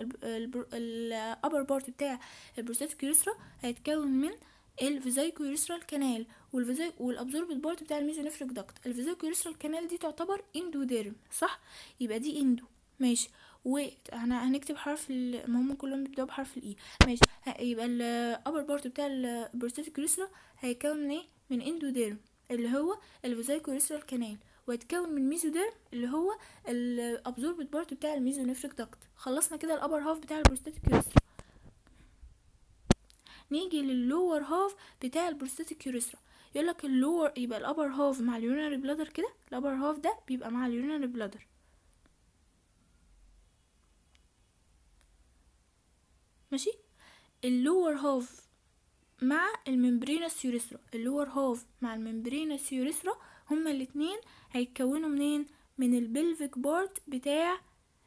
[SPEAKER 1] الابر بارت بتاع البروستاتيك يوريثرا هيتكون من الفيزايكو يوريثرال كانال والفيزاي والابزوربت بارت بتاع الميزونيفريك داكت الفيزايكو يوريثرال كانال دي تعتبر اندوديرم صح يبقى دي اندو ماشي واحنا هنكتب حرف ال... ما هم كلهم بيبداوا بحرف الاي ماشي ه... يبقى الابر بارت بتاع البروستاتيك يوريثرا هيكون من ايه من اندوديرم اللي هو الفيزايكو يوريثرال كانال وهيتكون من ميزوديرم اللي هو الابزوربت بارت بتاع الميزونيفريك داكت خلصنا كده الابر هاف بتاع البروستاتيك يوريثرا نيجي لللور هاف بتاع البروستاتيك يوريثرا يقول لك اللور يبقى الابر هاف مع اليورينري بلادر كده الابر هاف ده بيبقى مع اليورينري بلادر ماشي اللور هاف مع الممبرينس يوريثرا اللور هاف مع الممبرينس يوريثرا هما الاتنين هيتكونوا منين من البلفيك بارت بتاع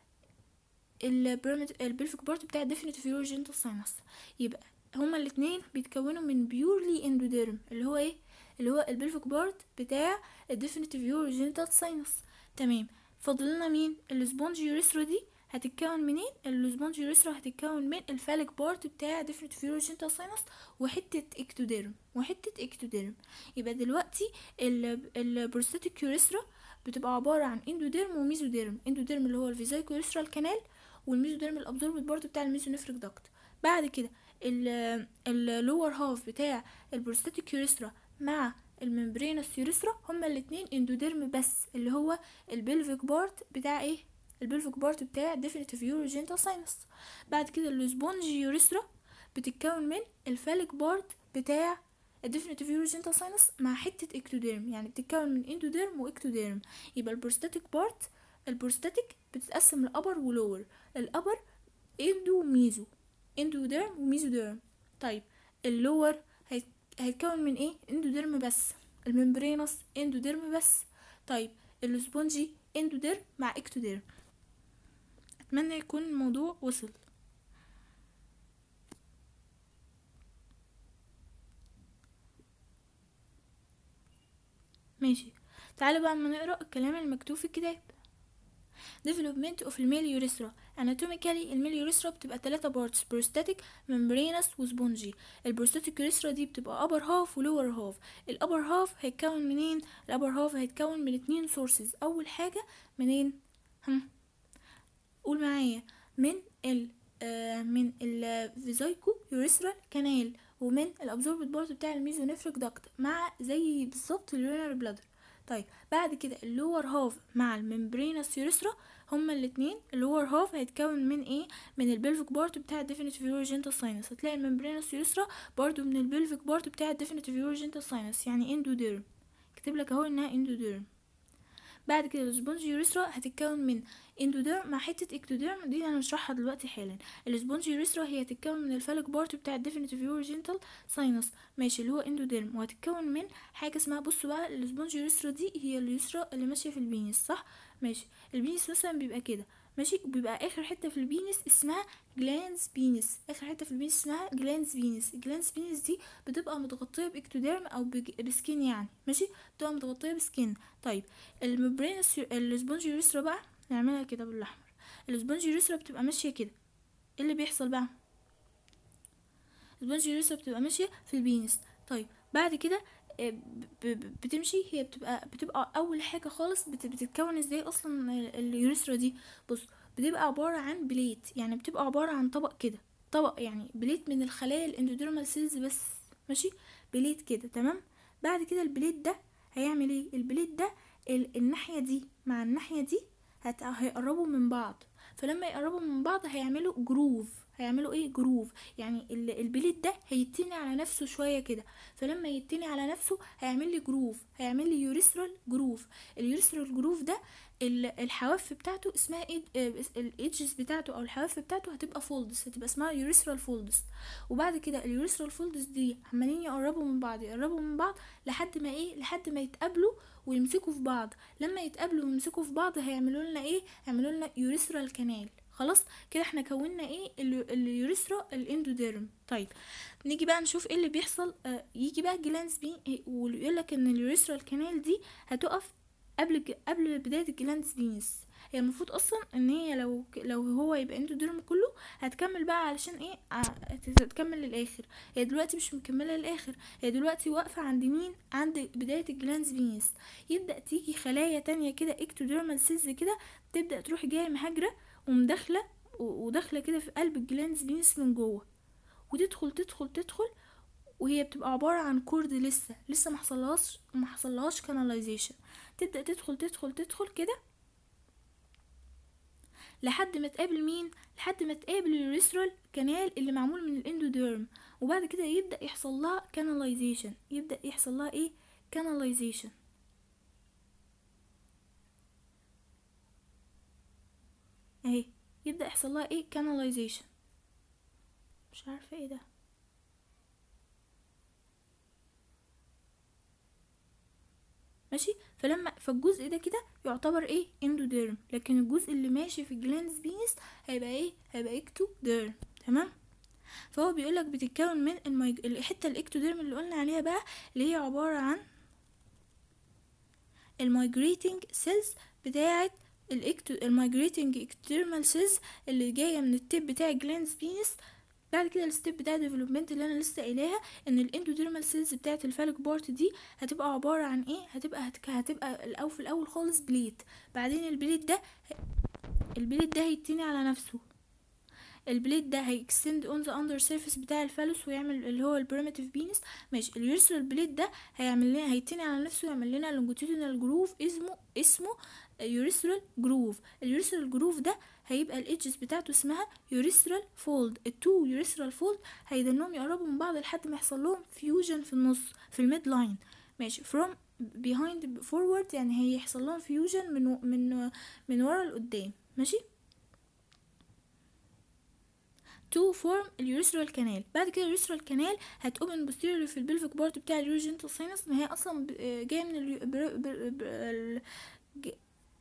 [SPEAKER 1] البلفيك بارت بتاع ديفينيتيف يوروجينتال ساينس يبقى هما الاتنين بيتكونوا من بيورلي اندوديرم اللي هو ايه اللي هو البلفيك بارت بتاع الديفينيتيف يوروجينتال ساينس تمام فاضل لنا مين السبونج يوريثرا دي هتتكون منين السبونج يوريثرا هتتكون من الفاليك بارت بتاع ديفينيتيف يوروجينتال ساينس وحته اكتوديرم وحته اكتوديرم يبقى دلوقتي البروستاتيك يوريثرا بتبقى عباره عن اندوديرم وميزوديرم اندوديرم اللي هو الفيزايكو يوريثرال كانال والميزوديرم الابزوربت بارت بتاع الميزونيفريك داكت بعد كده اللور هاف بتاع البروستاتيك يوريثرا مع الممبرينس يوريثرا هما الاتنين اندوديرم بس اللي هو البلفيك بارت بتاع ايه البلفيك بارت بتاع ديفينيتيف يوروجينتال ساينس بعد كده السبونج يوريثرا بتتكون من الفاليك بارت بتاع الديفينيتيف يوروجينتال ساينس مع حته اكتوديرم يعني بتتكون من اندوديرم واكتوديرم يبقى البروستاتيك بارت البروستاتيك بتتقسم لابر ولور الابر اندو ميزو اندوديرم وميزوديرم طيب اللور هيتكون من ايه اندوديرم بس الممبرينس اندوديرم بس طيب السبونجي اندوديرم مع اكتوديرم اتمنى يكون الموضوع وصل ماشي تعالوا بقى اما نقرا الكلام المكتوب في الكتاب development of الميل urethra anatomically الميل urethra بتبقى تلاتة parts prosthetic membranous وسبونجي البروستاتيك urethra دي بتبقى upper half و lower half ال upper half هيتكون منين ال upper half هيتكون من اتنين sources اول حاجة منين هم قول معايا من ال آه من الفيزايكو يوريثرال كانال ومن الابزوربت بارت بتاع الميزونيفريك داكت مع زي بالظبط اليورينال بلادر طيب بعد كده اللور هاف مع الممبرينس يوريثرا هما الاتنين اللور هاف هيتكون من ايه من البلفيك بارت بتاع الديفينيتيف يورجنتال ساينس هتلاقي الممبرينس يوريثرا برضو من البلفيك بارت بتاع الديفينيتيف يورجنتال ساينس يعني اندوديرم كاتب لك اهو انها اندوديرم بعد كده السبونج يوريثرا هتتكون من اندوديرم مع حته اكتوديرم دي انا هشرحها دلوقتي حالا السبونج يوريثرا هي هتتكون من الفالك بارت بتاع الديفينيتيف يورجنتال ساينس ماشي اللي هو اندوديرم وهتتكون من حاجه اسمها بصوا بقى السبونج يوريثرا دي هي اليوريثرا اللي ماشيه في البينس صح ماشي البينس مثلا بيبقى كده ماشي وبيبقى اخر حته في البينس اسمها جلانز بينس اخر حته في البينس اسمها جلانز بينس جلانز بينس دي بتبقى متغطيه باكتوديرم او بج- بسكين يعني ماشي بتبقى متغطيه بسكين طيب الممبرينس السبونج يوريثرا بقى نعملها كده بالاحمر السبونج يوريثرا بتبقى ماشيه كده ايه اللي بيحصل بقى السبونج يوريثرا بتبقى ماشيه في البينس طيب بعد كده آه، ب- ب- بتمشي هي بتبقى بتبقى اول حاجه خالص بت- بتتكون ازاي اصلا ال- اليوريثرا دي بص بتبقى عباره عن بليت يعني بتبقى عباره عن طبق كده طبق يعني بليت من الخلايا الاندوديرمال سيلز بس ماشي بليت كده تمام بعد كده البليت ده هيعمل ايه البليت ده ال- الناحيه دي مع الناحيه دي هت... هيقربوا من بعض فلما يقربوا من بعض هيعملوا جروف هيعملوا ايه جروف يعني ال- البليت ده هيتني على نفسه شويه كده فلما يتني على نفسه هيعمل لي جروف هيعمل لي يوريثرال جروف اليوريثرال جروف ده ال- الحواف بتاعته اسمها ايه الايدجز بتاعته او الحواف بتاعته هتبقى فولدز هتبقى اسمها يوريثرال فولدز وبعد كده اليوريثرال فولدز دي عمالين يقربوا من بعض يقربوا من بعض لحد ما ايه لحد ما يتقابلوا ويمسكوا في بعض لما يتقابلوا ويمسكوا في بعض هيعملوا لنا ايه هيعملوا لنا يوريثرال كانال خلاص كده احنا كونا ايه ال- اليوريثرا الاندوديرم طيب نيجي بقى نشوف ايه اللي بيحصل آه يجي بقى الجلانس بي ويقول لك ان اليوريثرال كانال دي هتقف قبل الج- قبل بدايه الجلانس بينس هي المفروض اصلا ان هي لو لو هو يبقى اندوديرم كله هتكمل بقى علشان ايه ع- تكمل للاخر هي دلوقتي مش مكمله للاخر هي دلوقتي واقفه عند مين عند بدايه الجلانس بينس يبدا تيجي خلايا تانية كده اكتوديرمال سيلز كده تبدا تروح جايه مهاجره ومداخله و- وداخله كده في قلب الجلانس بينس من جوه وتدخل تدخل تدخل وهي بتبقى عبارة عن كورد لسه لسه محصلهاش محصلهاش كاناليزيشن تبدأ تدخل تدخل تدخل كده لحد ما تقابل مين لحد ما تقابل اليوريثرال كانال اللي معمول من الاندوديرم وبعد كده يبدأ يحصل لها كاناليزيشن يبدأ يحصل لها ايه كاناليزيشن اهي يبدأ يحصل لها ايه كاناليزيشن مش عارفة ايه ده ماشي فلما فالجزء ده كده يعتبر ايه اندوديرم لكن الجزء اللي ماشي في الجلانس بينس هيبقى ايه هيبقى اكتوديرم تمام فهو بيقولك بتتكون من الميج... الحته الاكتوديرم اللي قلنا عليها بقى اللي هي عباره عن المايجريتنج سيلز بتاعه الاكتو المايجريتنج اكتوديرمال سيلز اللي جايه من التيب بتاع الجلانس بينس بعد كده الستيب بتاع الديفلوبمنت اللي انا لسه قايلاها ان الاندوديرمال سيلز بتاعه الفالك بارت دي هتبقى عباره عن ايه هتبقى هتك... هتبقى الاول في الاول خالص بليت بعدين البليت ده البليت ده هيتني على نفسه البليت ده هيكستند اون ذا اندر سيرفيس بتاع الفالوس ويعمل اللي هو البريمتيف بينس ماشي اليوريثرال بليت ده هيعمل لنا هيتني على نفسه ويعمل لنا لونجيتودينال جروف اسمه اسمه يوريثرال جروف اليوريثرال جروف ده هيبقى الايدجز بتاعته اسمها يوريثرال فولد التو يوريثرال فولد هيدنهم يقربوا من بعض لحد ما يحصل لهم فيوجن في النص في الميد لاين ماشي from behind forward يعني هيحصل لهم فيوجن من و- من من ورا لقدام ماشي تو فورم اليوريثرال كانال بعد كده اليوريثرال كانال هتقوم بوستيريور في البلفيك بارت بتاع اليوريجنتال ساينس ما هي اصلا ب- آه جايه من اليو- بر- بر- بر- ال- ج-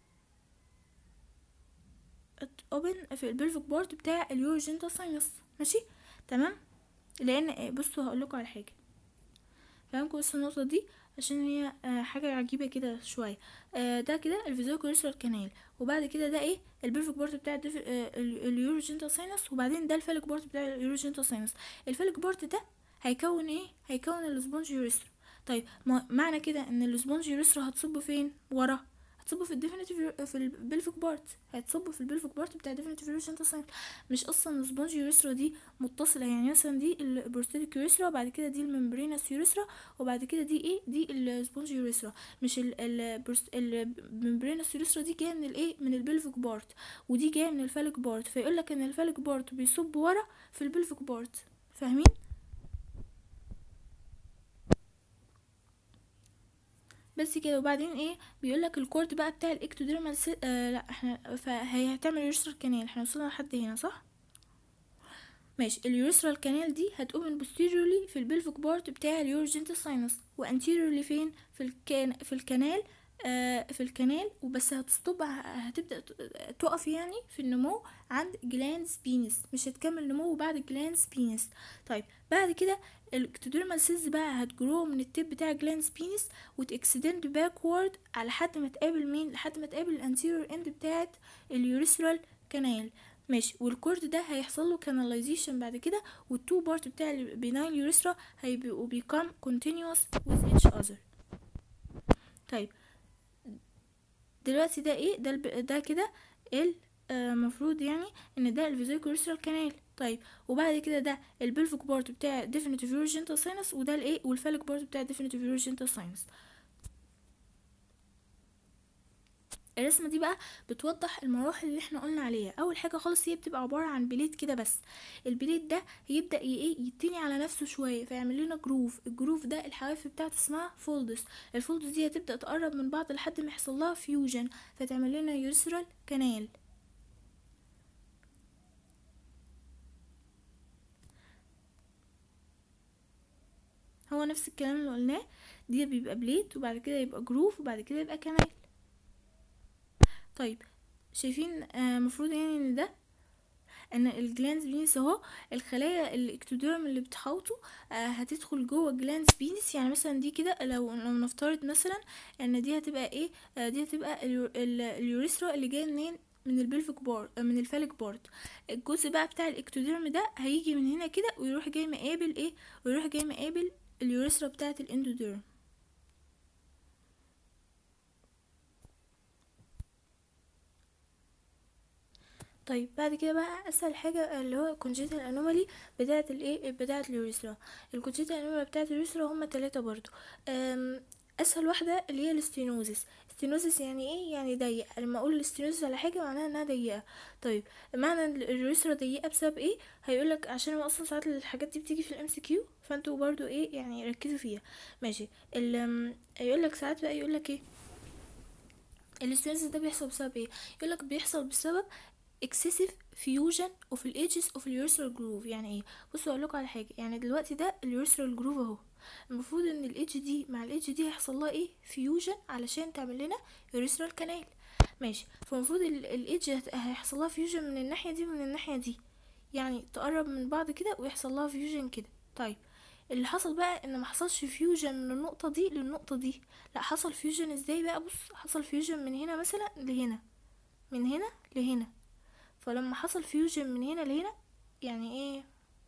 [SPEAKER 1] اوبن في البلفيك بارت بتاع اليوريجنتال ساينس ماشي تمام لان آه، بصوا هقول لكم على حاجه فاهمكم بس النقطه دي عشان هي آه حاجه عجيبه كده شويه آه ده كده الفيزيوكوليسترال كانال وبعد كده ده ايه البلفيك بارت بتاع الدف... آه اليوروجينتال ساينس وبعدين ده الفالك بارت بتاع اليوروجينتال ساينس الفالك بارت ده هيكون ايه هيكون السبونج يوريسترا طيب ما معنى كده ان السبونج يوريسترا هتصب فين ورا هتصب في الديفينيتيف في البلفيك بارت هتصب في البلفيك بارت بتاع الديفينيتيف يوريسترا ساينس مش اصلا السبونج يوريسترا دي متصله يعني مثلا دي البروستاتيك يوريسترا وبعد كده دي الممبرينس يوريسترا وبعد كده دي ايه دي السبونج يوريسترا مش الممبرينس يوريسترا دي جايه من الايه من البلفيك بارت ودي جايه من الفالك بارت فيقول لك ان الفالك بارت بيصب ورا في البلفيك بارت فاهمين بس كده وبعدين ايه بيقول لك الكورد بقى بتاع الاكتوديرمال سي... آه لا احنا فهي هتعمل يوريثرال كانال احنا وصلنا لحد هنا صح ماشي اليوريثرال كانال دي هتقوم posteriorly في البلفيك بارت بتاع اليورجنتال ساينس وانتيريورلي فين في الكان في الكانال آه في الكانال وبس هتستوب هتبدا تقف يعني في النمو عند جلانس بينس مش هتكمل نمو بعد جلانس بينس طيب بعد كده الاكتوديرمال سيلز بقى هتجرو من التيب بتاع جلانس بينس وتكسدند باكورد على حد ما تقابل مين لحد ما تقابل الانتيريور اند بتاعت اليوريثرال كانال ماشي والكورد ده هيحصل له كاناليزيشن بعد كده والتو بارت بتاع البيناين يوريثرا هيبقوا بيكام كونتينيوس with each other طيب دلوقتي ده ايه ده الب... ده كده المفروض يعني ان ده الفيزيكوليسترال كانال طيب وبعد كده ده البلفيك بارت بتاع ديفينيتيف يورجنتال ساينس وده الايه والفالك بارت بتاع ديفينيتيف يورجنتال ساينس الرسمة دي بقى بتوضح المراحل اللي احنا قلنا عليها اول حاجة خالص هي بتبقى عبارة عن بليت كده بس البليت ده يبدأ ايه يتني على نفسه شوية فيعمل لنا جروف الجروف ده الحواف بتاعته اسمها فولدس الفولدس دي هتبدأ تقرب من بعض لحد ما يحصل لها فيوجن فتعمل لنا يوريثرال كانال هو نفس الكلام اللي قلناه دي بيبقى بليت وبعد كده يبقى جروف وبعد كده يبقى كانال طيب شايفين المفروض آه يعني ان ده ان الجلانز بينس اهو الخلايا الاكتوديرم اللي بتحوطه آه هتدخل جوه الجلانز بينس يعني مثلا دي كده لو لو نفترض مثلا ان دي هتبقى ايه آه دي هتبقى اليوريثرا اللي جايه منين من البلفيك بار من الفالك بارت الجزء بقى بتاع الاكتوديرم ده هيجي من هنا كده ويروح جاي مقابل ايه ويروح جاي مقابل اليوريثرا بتاعه الاندوديرم طيب بعد كده بقى اسهل حاجه اللي هو كونجيتال انومالي بتاعه الايه بتاعه اليوريثرا الكونجيتال انومالي بتاعه اليوريثرا هما ثلاثه برضو اسهل واحده اللي هي الاستينوزيس استينوزيس يعني ايه يعني ضيق لما اقول الاستينوزيس على حاجه معناها انها ضيقه طيب معنى اليوريثرا ضيقه بسبب ايه هيقولك عشان هو اصلا ساعات الحاجات دي بتيجي في الام سي كيو فانتوا برضو ايه يعني ركزوا فيها ماشي يقولك ساعات بقى يقولك ايه الاستينوزيس ده بيحصل بسبب ايه يقولك بيحصل بسبب excessive fusion of the edges of the urethral groove يعني ايه بصوا اقول لكم على حاجه يعني دلوقتي ده اليوريثرال جروف اهو المفروض ان الايدج دي مع الايدج دي هيحصل لها ايه فيوجن علشان تعمل لنا يوريثرال كانال ماشي فالمفروض الايدج هيحصل لها فيوجن من الناحيه دي ومن الناحيه دي يعني تقرب من بعض كده ويحصل لها فيوجن كده طيب اللي حصل بقى ان ما حصلش فيوجن من النقطه دي للنقطه دي لا حصل فيوجن ازاي بقى بص حصل فيوجن من هنا مثلا لهنا من هنا لهنا فلما حصل فيوجن من هنا لهنا يعني ايه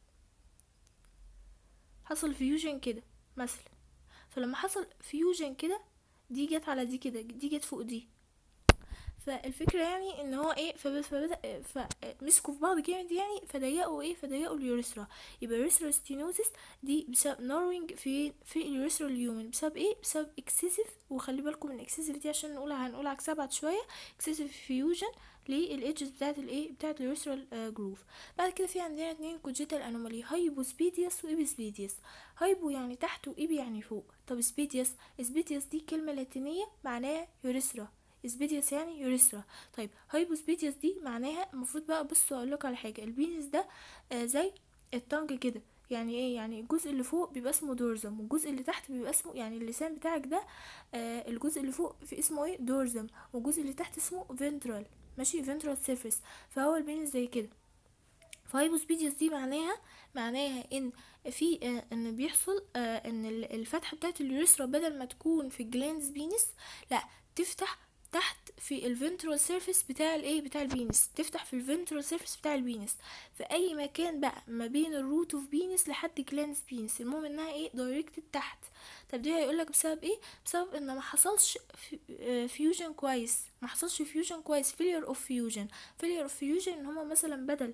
[SPEAKER 1] حصل فيوجن كده مثلا فلما حصل فيوجن كده دي جت على دي كده دي جت فوق دي فالفكرة يعني ان هو ايه فبدأ فمسكوا في بعض جامد يعني فضيقوا ايه فضيقوا اليوريثرا يبقى اليوريثرا ستينوزيس دي بسبب ناروينج في في اليوريثرا اليومن بسبب ايه بسبب اكسسيف وخلي بالكم من اكسسيف دي عشان نقولها هنقول عكسها بعد شويه اكسسيف فيوجن للايدجز بتاعت الايه بتاعت اليوريثرال جروف بعد كده في عندنا اتنين كونجيتال انومالي هايبوسبيديوس وايبسبيديوس هايبو يعني تحت وايبي يعني فوق طب سبيديوس سبيديوس دي كلمه لاتينيه معناها يوريثرا سبيديوس يعني يوريثرا طيب هايبوسبيديوس دي معناها المفروض بقى بصوا اقول لكم على حاجه البينس ده آه زي التانج كده يعني ايه يعني الجزء اللي فوق بيبقى اسمه دورزم والجزء اللي تحت بيبقى اسمه يعني اللسان بتاعك ده آه الجزء اللي فوق في اسمه ايه دورزم والجزء اللي تحت اسمه فنترال ماشي فنترال سيرفيس فهو البينس زي كده فهايبوسبيديوس دي معناها معناها ان في آه، ان بيحصل آه، ان ال- الفتحه بتاعت اليوريثرا بدل ما تكون في الجلاندز بينس لا تفتح تحت في الفنترال سيرفيس بتاع الايه بتاع البينس تفتح في الفنترال سيرفيس بتاع البينس في اي مكان بقى ما بين الروت اوف بينس لحد جلاندز بينس المهم انها ايه دايركتد تحت طب دي هيقولك بسبب ايه بسبب ان ما حصلش فيوجن كويس ما حصلش فيوجن كويس فيلير اوف فيوجن فيلير اوف فيوجن ان هما مثلا بدل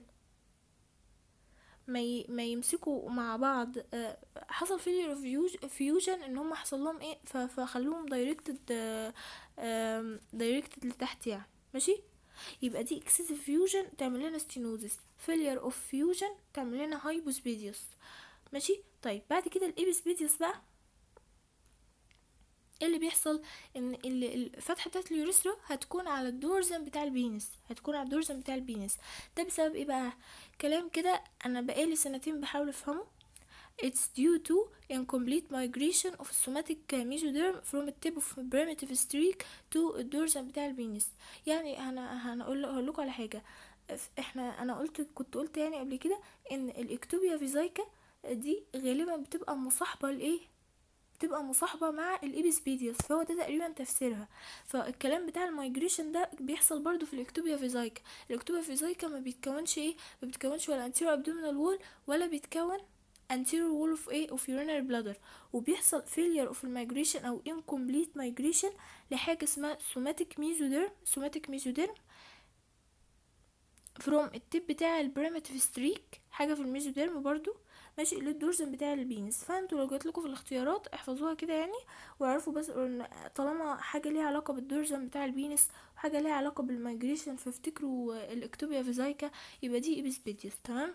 [SPEAKER 1] ما ي... ما يمسكوا مع بعض آه، حصل فيلير اوف فيوجن ان هم حصل لهم ايه ف... فخلوهم دايركتد دايركتد لتحت يعني ماشي يبقى دي اكسسيف فيوجن تعمل لنا ستينوزس فيلير اوف فيوجن تعمل لنا هايبوسبيديوس ماشي طيب بعد كده الابيسبيديوس بقى ايه اللي بيحصل ان ال- الفتحه بتاعت اليوريثرا هتكون على الدورزن بتاع البينس هتكون على الدورزن بتاع البينس ده بسبب ايه بقى كلام كده انا بقالي سنتين بحاول افهمه It's due to incomplete migration of somatic mesoderm from the tip of primitive streak to الدورزن بتاع البينس يعني انا هنقول هقول لكم على حاجه احنا انا قلت كنت قلت يعني قبل كده ان الاكتوبيا فيزايكا دي غالبا بتبقى مصاحبه لايه بتبقى مصاحبة مع الإبسبيديوس فهو ده تقريبا تفسيرها فالكلام بتاع المايجريشن ده بيحصل برضو في الإكتوبيا فيزايكا الإكتوبيا فيزايكا ما بيتكونش ايه ما بيتكونش ولا anterior abdominal wall ولا بيتكون anterior wall of ايه of urinary bladder وبيحصل failure of المigration او incomplete migration لحاجة اسمها somatic mesoderm somatic mesoderm from التip بتاع البريمتيف ستريك حاجة في الميزوديرم برضو ماشي للدورزن بتاع البينس فانتوا لو جات لكم في الاختيارات احفظوها كده يعني واعرفوا بس ان طالما حاجه ليها علاقه بالدورزن بتاع البينس وحاجه ليها علاقه بالمايجريشن فافتكروا الاكتوبيا فيزايكا يبقى دي ابسبيديوس تمام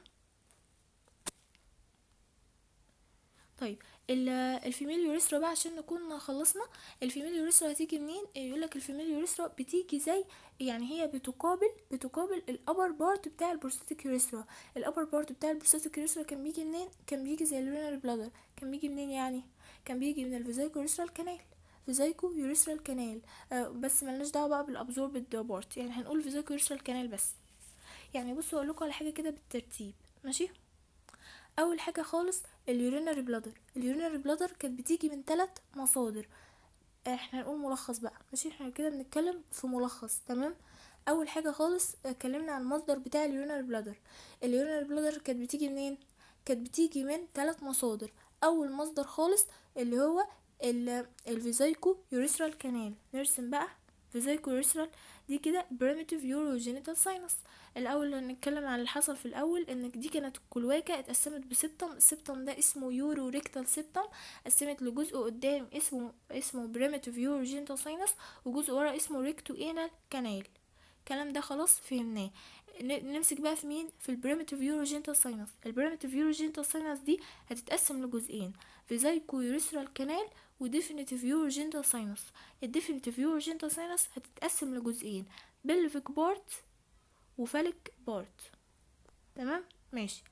[SPEAKER 1] طيب ال- الفيميل يوريثرا بقى عشان نكون خلصنا الفيميل يوريثرا هتيجي منين يقول لك الفيميل يوريثرا بتيجي زي يعني هي بتقابل بتقابل الابر بارت بتاع البروستاتيك يوريثرا الابر بارت بتاع البروستاتيك يوريثرا كان بيجي منين كان بيجي زي اليورينري بلادر كان بيجي منين يعني كان بيجي من الفيزايكو يوريثرال كانال فيزايكو يوريثرال كانال آه بس ملناش دعوه بقى بالابزوربد بارت يعني هنقول فيزايكو يوريثرال كانال بس يعني بصوا اقول لكم على حاجه كده بالترتيب ماشي اول حاجه خالص اليورينري بلادر اليورينري بلادر كانت بتيجي من ثلاث مصادر احنا هنقول ملخص بقى ماشي احنا كده بنتكلم في ملخص تمام اول حاجه خالص اتكلمنا عن المصدر بتاع اليورينري بلادر اليورينري بلادر كانت بتيجي منين كانت بتيجي من ثلاث مصادر اول مصدر خالص اللي هو ال- الفيزايكو يوريثرال كانال نرسم بقى فيزايكو يوريثرال دي كده بريميتيف يوروجينيتال ساينس الاول هنتكلم عن اللي حصل في الاول ان دي كانت الكلواكه اتقسمت بسبتم السبتم ده اسمه يورو ريكتال سبتم قسمت لجزء قدام اسمه اسمه بريميتيف يوروجينيتال ساينس وجزء ورا اسمه ريكتو انال كانال الكلام ده خلاص فهمناه ن- نمسك بقى في مين في البريميتيف يوروجينيتال ساينس البريميتيف يوروجينيتال ساينس دي هتتقسم لجزئين فيزايكو يوريثرال كانال وديفينيتيف يوروجينيتال ساينس الديفينيتيف يوروجينيتال ساينس هتتقسم لجزئين بلفيك بارت وفالك بارت تمام ماشي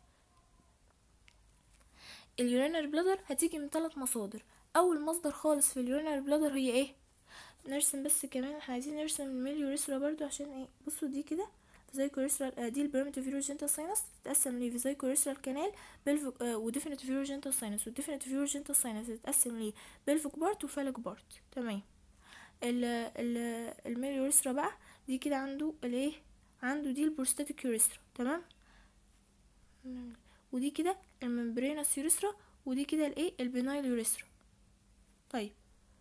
[SPEAKER 1] اليورينري بلادر هتيجي من ثلاث مصادر اول مصدر خالص في اليورينري بلادر هي ايه نرسم بس كمان احنا عايزين نرسم الميل يوريثرا برضو عشان ايه بصوا دي كده فيزايكو يوريثرال دي البريميتيف يوروجينتال ساينس تتقسم لفيزايكو يوريثرال كانال بلفيك آه وديفينيتيف يوروجينتال ساينس والديفينيتيف يوروجينتال ساينس تتقسم ل بلفيك بارت وفالك بارت تمام ال ال الميل يوريثرا بقى دي كده عنده الايه عنده دي البروستاتيك يوريثرا تمام ودي كده الممبرينس يوريثرا ودي كده الايه البينايل يوريثرا طيب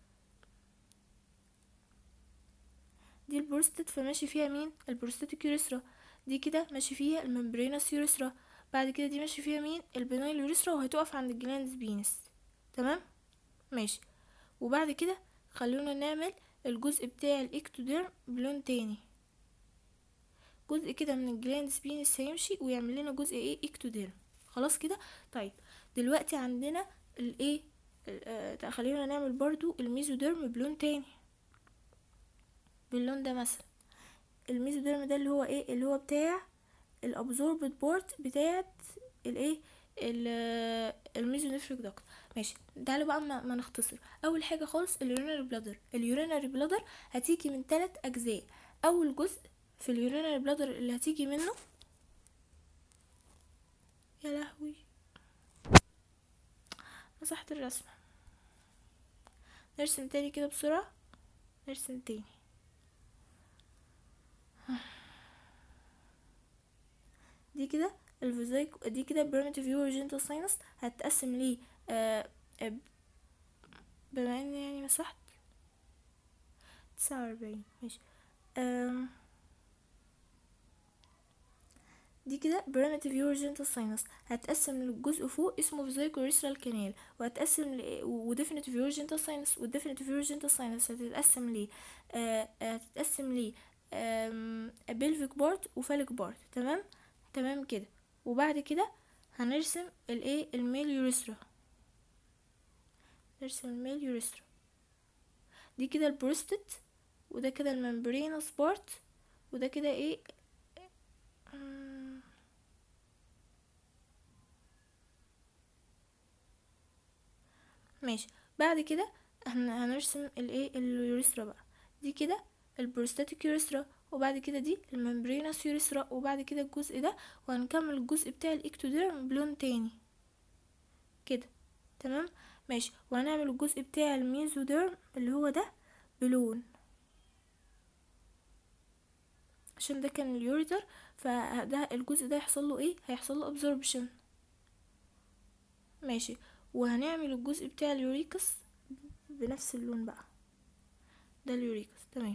[SPEAKER 1] دي البروستات فماشي فيها مين البروستاتيك يوريثرا دي كده ماشي فيها الممبرينس يوريثرا بعد كده دي ماشي فيها مين البينايل يوريثرا وهتقف عند الجلاندز بينس تمام ماشي وبعد كده خلونا نعمل الجزء بتاع الاكتوديرم بلون تاني جزء كده من الجلاندز بينس هيمشي ويعمل لنا جزء ايه اكتوديرم خلاص كده طيب دلوقتي عندنا الايه ال- آه، خلينا نعمل برضو الميزوديرم بلون تاني باللون ده مثلا الميزوديرم ده اللي هو ايه اللي هو بتاع الابزوربد بورت بتاعت الايه ال- الميزونيفريك داكت ماشي تعالوا بقى ما, ما نختصر اول حاجه خالص اليورينري بلادر اليورينري بلادر هتيجي من ثلاث اجزاء اول جزء في اليورينري بلادر اللي هتيجي منه يا لهوي مسحت الرسمة نرسم تاني كده بسرعة نرسم تاني دي كده الفيزيك دي كده بريمتيف يوروجينتال ساينس هتقسم لي آه آه، بما اني يعني مسحت تسعة وأربعين ماشي آم، دي كده بريمتيف يوروجينتال ساينس هتقسم للجزء فوق اسمه فيزيكو ريسرال كانال وهتقسم ل وديفينيتيف يوروجينتال ساينس والديفينيتيف يوروجينتال ساينس هتتقسم لي آه آه، هتتقسم لي بلفيك بارت وفالك بارت تمام تمام كده وبعد كده هنرسم الايه الميل يوريثرا نرسم الميل يوريثرا دي كده البروستات وده كده الممبرينس بارت وده كده ايه أمم، ماشي بعد كده هن- هنرسم الايه اليوريثرا بقى دي كده البروستاتيك يوريثرا وبعد كده دي الممبرينس يوريثرا وبعد كده الجزء ده وهنكمل الجزء بتاع الاكتوديرم بلون تاني كده تمام ماشي وهنعمل الجزء بتاع الميزوديرم اللي هو ده بلون عشان ده كان اليوريتر فده الجزء ده هيحصل له ايه هيحصل له ابزوربشن ماشي وهنعمل الجزء بتاع اليوريكس بنفس اللون بقى ده اليوريكس تمام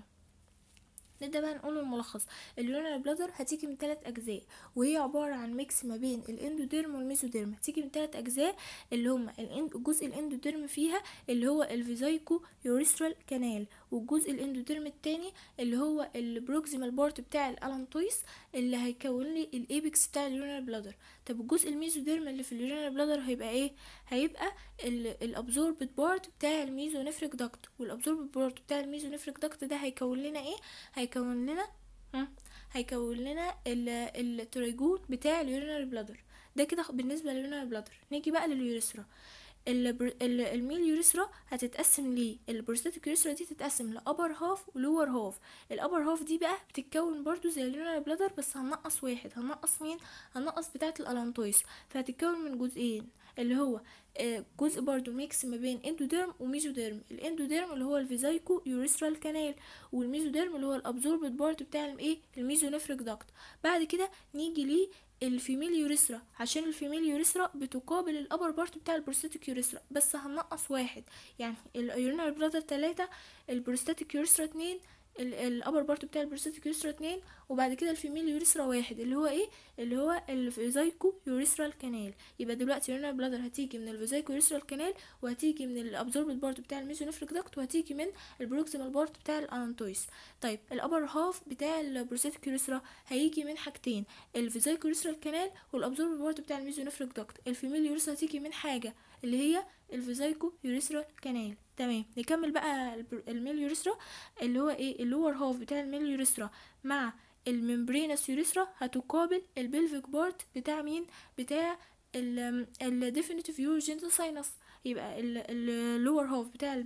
[SPEAKER 1] نبدأ بقى نقول الملخص اليورينال بلادر هتيجي من ثلاث أجزاء وهي عبارة عن ميكس ما بين الاندوديرم والميزوديرم هتيجي من ثلاث أجزاء اللي هما الإند- الجزء الاندوديرم فيها اللي هو الفيزايكو يوريسترال كانال والجزء الاندوديرم التاني اللي هو البروكسيمال بارت بتاع الالانتويس اللي هيكون لي الايبكس بتاع اليورينال بلادر طب الجزء الميزوديرم اللي في اليورينال بلادر هيبقى ايه هيبقى الابزوربت بارت بتاع الميزونيفريك داكت والابزوربت بارت بتاع الميزونيفريك داكت ده هيكون لنا ايه هيكون لنا هم، هيكون لنا ال- التريجون بتاع اليورينال بلادر ده كده بالنسبه لليورينال بلادر نيجي بقى لليوريثرا البر- ال- الميل يوريثرا هتتقسم ليه البروستاتيك يوريثرا دي تتقسم لابر هاف ولور هاف الابر هاف دي بقى بتتكون برضو زي اليورينال بلادر بس هنقص واحد هنقص مين هنقص بتاعه الالانتويس فهتتكون من جزئين اللي هو آه، جزء برضو ميكس ما بين اندوديرم وميزوديرم الاندوديرم اللي هو الفيزايكو يوريثرال كانال والميزوديرم اللي هو الابزوربت بارت بتاع الايه الميزونيفريك داكت بعد كده نيجي ليه الفيميل يوريثرا عشان الفيميل يوريثرا بتقابل الابر بارت بتاع البروستاتيك يوريثرا بس هنقص واحد يعني اليورينال بلادر تلاتة البروستاتيك يوريثرا اتنين الابر بارت بتاع البروستاتيك يوريثرا اتنين وبعد كده الفيميل يوريثرا واحد اللي هو ايه اللي هو الفيزايكو يوريثرال كانال يبقى دلوقتي اليورينال بلادر هتيجي من الفيزايكو يوريثرال كانال وهتيجي من الابزوربت بارت بتاع الميزونيفريك داكت وهتيجي من البروكسيمال بارت بتاع الانتويس طيب الابر هاف بتاع البروستاتيك يوريثرا هيجي من حاجتين الفيزايكو يوريثرال كانال والابزوربت بارت بتاع الميزونيفريك داكت الفيميل يوريثرا هتيجي من حاجه اللي هي الفيزايكو يوريثرال كانال تمام نكمل بقى البر- الميل يوريثرا اللي هو ايه اللور هاف بتاع الميل يوريثرا مع الممبرينس يوريثرا هتقابل البلفيك بارت بتاع مين بتاع الديفينيتيف يوروجينتال ساينس يبقى اللور هاف بتاع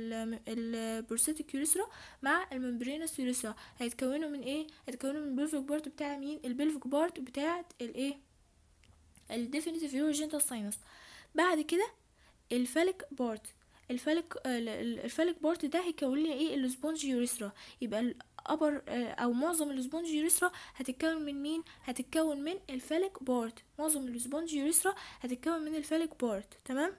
[SPEAKER 1] البروستاتيك يوريثرا مع الممبرينس يوريثرا هيتكونوا من ايه هيتكونوا من البلفيك بارت بتاع مين البلفيك بارت بتاع الايه الديفينيتيف يوروجينتال ساينس بعد كده الفاليك بارت الفاليك آه، ال- ال- الفاليك بارت ده هيكون لي ايه السبونج يوريثرا يبقى الابر او معظم السبونج يوريثرا هتتكون من مين هتتكون من الفاليك بارت معظم السبونج يوريثرا هتتكون من الفاليك بارت تمام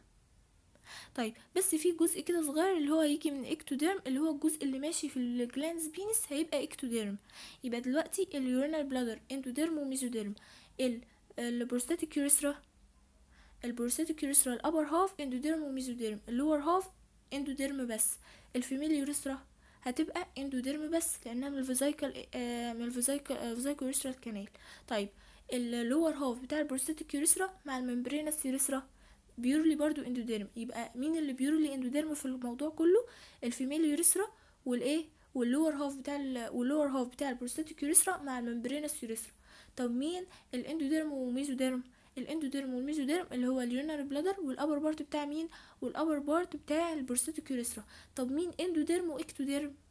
[SPEAKER 1] طيب بس في جزء كده صغير اللي هو هيجي من اكتوديرم اللي هو الجزء اللي ماشي في الجلانز بينس هيبقى اكتوديرم يبقى دلوقتي اليورينال بلادر اندوديرم وميزوديرم ال البروستاتيك يوريثرا البروستاتيك يوريثرا الابر هاف اندوديرم وميزوديرم اللور هاف اندوديرم بس الفيميل يوريثرا هتبقى اندوديرم بس لانها من الفيزايكال آه من الفيزايكال آه فيزايكال يوريثرال كانال طيب اللور هاف بتاع البروستاتيك يوريثرا مع الممبرينس يوريثرا بيورلي برضو اندوديرم يبقى مين اللي بيورلي اندوديرم في الموضوع كله الفيميل يوريثرا والايه واللور هاف بتاع ال واللور هاف بتاع البروستاتيك يوريثرا مع الممبرينس يوريثرا طب مين الاندوديرم وميزوديرم الاندوديرم والميزوديرم اللي هو اليورينال بلادر والابر بارت بتاع مين والابر بارت بتاع البروستاتيك يوريثرا طب مين اندوديرم واكتوديرم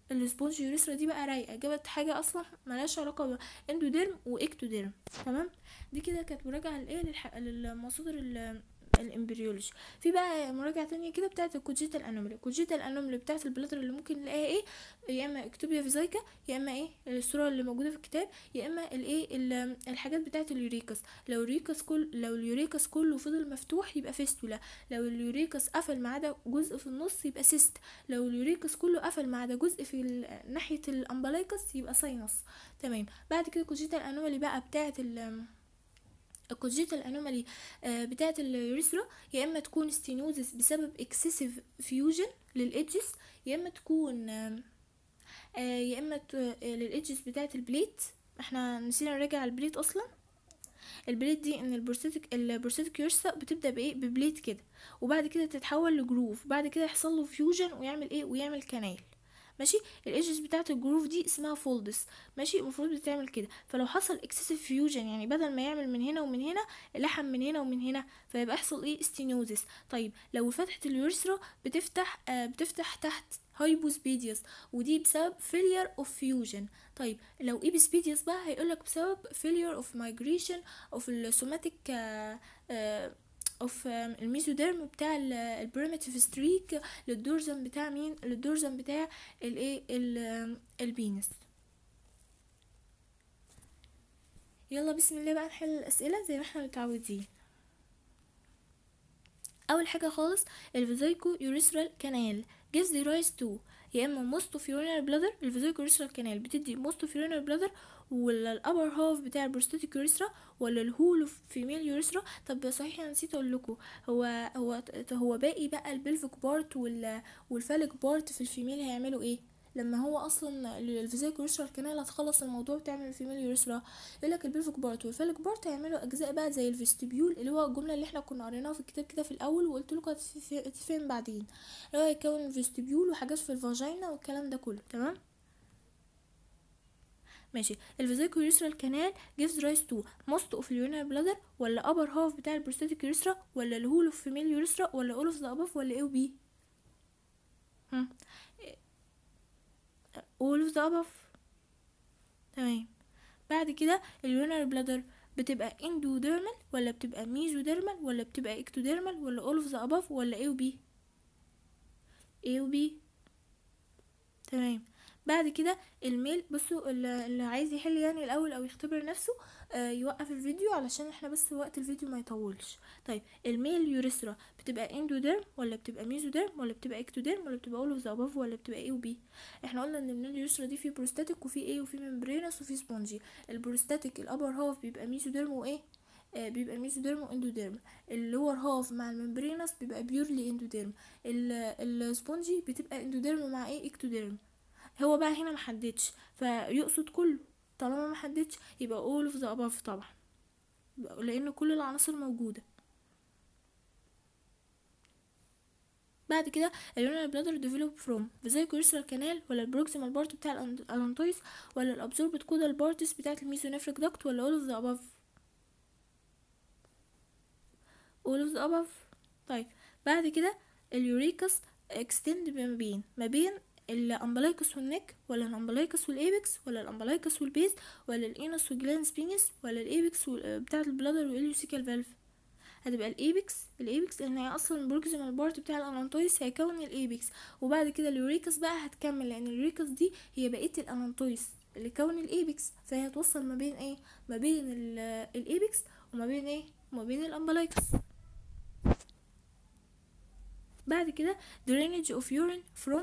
[SPEAKER 1] السبونج يوريثرا دي بقى رايقه جابت حاجه اصلا ملهاش علاقه باندوديرم واكتوديرم تمام دي كده كانت مراجعه لايه للح... للمصادر ال- الامبريولوجي في بقى مراجعه تانية كده بتاعه الكوجيتال انومالي الكوجيتال انومالي بتاعه البلاتر اللي ممكن نلاقيها ايه يا اما اكتوبيا فيزايكا يا اما ايه الصوره اللي موجوده في الكتاب يا اما الايه ال- الحاجات بتاعه اليوريكس لو اليوريكس كل لو اليوريكس كله فضل مفتوح يبقى فيستولا لو اليوريكس قفل ما عدا جزء في النص يبقى سيست لو اليوريكس كله قفل ما عدا جزء في ال- ناحيه الامبلايكس يبقى ساينس تمام بعد كده الكوجيتال انومالي بقى بتاعه ال الكوجيتال انومالي بتاعه اليوريثرا يا اما تكون ستينوزس بسبب اكسسيف فيوجن للإدجز يا اما تكون آم، آه، يا اما ت- آه، للإدجز بتاعه البليت احنا نسينا نراجع البليت اصلا البليت دي ان البروستاتيك البروستاتيك يورثرا بتبدا بايه ببليت كده وبعد كده تتحول لجروف بعد كده يحصل له فيوجن ويعمل ايه ويعمل كنال ماشي الايدجز بتاعه الجروف دي اسمها فولدس ماشي المفروض بتعمل كده فلو حصل اكسسيف فيوجن يعني بدل ما يعمل من هنا ومن هنا لحم من هنا ومن هنا فيبقى يحصل ايه ستينوزس طيب لو فتحه اليورثرا بتفتح آه بتفتح تحت هايبوسبيديوس ودي بسبب failure of fusion طيب لو ايبسبيديوس بقى هيقولك بسبب failure of migration of السوماتيك اوف الميزوديرم بتاع البريمتيف ستريك للدورزن بتاع مين للدورزن بتاع الايه ال- البينس يلا بسم الله بقى نحل الاسئله زي ما احنا متعودين اول حاجه خالص الفيزيكو يوريثرال كانال gives the rise to يا اما most of urinary bladder الفيزيكو يوريثرال كانال بتدي most of urinary bladder ولا الابر هاف بتاع البروستاتيك يوريثرا ولا الهول اوف فيميل يوريثرا طب صحيح انا نسيت اقول لكم هو هو هو باقي بقى البلفيك بارت وال والفالك بارت في الفيميل هيعملوا ايه لما هو اصلا الفيزيك يوريثرال كانال هتخلص الموضوع بتعمل الفيميل يوريثرا يقول لك البلفيك بارت والفالك بارت هيعملوا اجزاء بقى زي الفيستبيول اللي هو الجمله اللي احنا كنا قريناها في الكتاب كده في الاول وقلت لكم هتتفهم بعدين اللي هو هيكون الفيستبيول وحاجات في الفاجينا والكلام ده كله تمام ماشي الفيزيكو يوريثرال كانال gives rise to most of urinary bladder ولا upper half بتاع البروستاتيك يوريثرا ولا الهول اوف فيميل يوريثرا ولا all of the above ولا A و B هم. all of the above تمام بعد كده اليورينري بلادر بتبقى اندوديرمال ولا بتبقى ميزوديرمال ولا بتبقى اكتوديرمال ولا all of the above ولا A و B A و B تمام بعد كده الميل بصوا اللي اللي عايز يحل يعني الاول او يختبر نفسه آه يوقف الفيديو علشان احنا بس وقت الفيديو ما يطولش طيب الميل يوريثرا بتبقى اندوديرم ولا بتبقى ميزوديرم ولا بتبقى اكتوديرم ولا بتبقى اول اوف ذا اباف ولا بتبقى ايه وبي احنا قلنا ان الميل يوريثرا دي فيه بروستاتيك وفيه ايه وفيه ممبرينس وفيه سبونجي البروستاتيك الابر هاف بيبقى ميزوديرم وايه آه بيبقى ميزوديرم واندوديرم اللور هاف مع الممبرينس بيبقى بيورلي اندوديرم ال- السبونجي بتبقى اندوديرم مع ايه اكتوديرم هو بقى هنا محددش فيقصد كله طالما محددش يبقى all of the above طبعا يبقى- لان كل العناصر موجودة بعد كده اليونر بلادر ديفلوب فروم فيزيكو يوريثرال كانال ولا البروكسيمال بارت بتاع الأن- الانتويس ولا الابزوربت كودال بارتس بتاعت الميزونيفريك داكت ولا all of the above all of the above طيب بعد كده اليوريكس اكستند ما بين ما بين الامبلايكس والنك ولا الامبلايكس والايبكس ولا الامبلايكس والبيز ولا الانس والجلانس بينس ولا الايبكس وال- بتاعه البلادر والاليوسيكال فالف هتبقى الايبكس الايبكس لان هي اصلا البروكسيمال بارت بتاع الانانتويس هيكون الايبكس وبعد كده اليوريكس بقى هتكمل لان اليوريكس دي هي بقيه الانانتويس اللي كون الايبكس فهي هتوصل ما بين ايه ما بين ال- الايبكس وما بين ايه وما بين الامبلايكس بعد كده drainage of urine from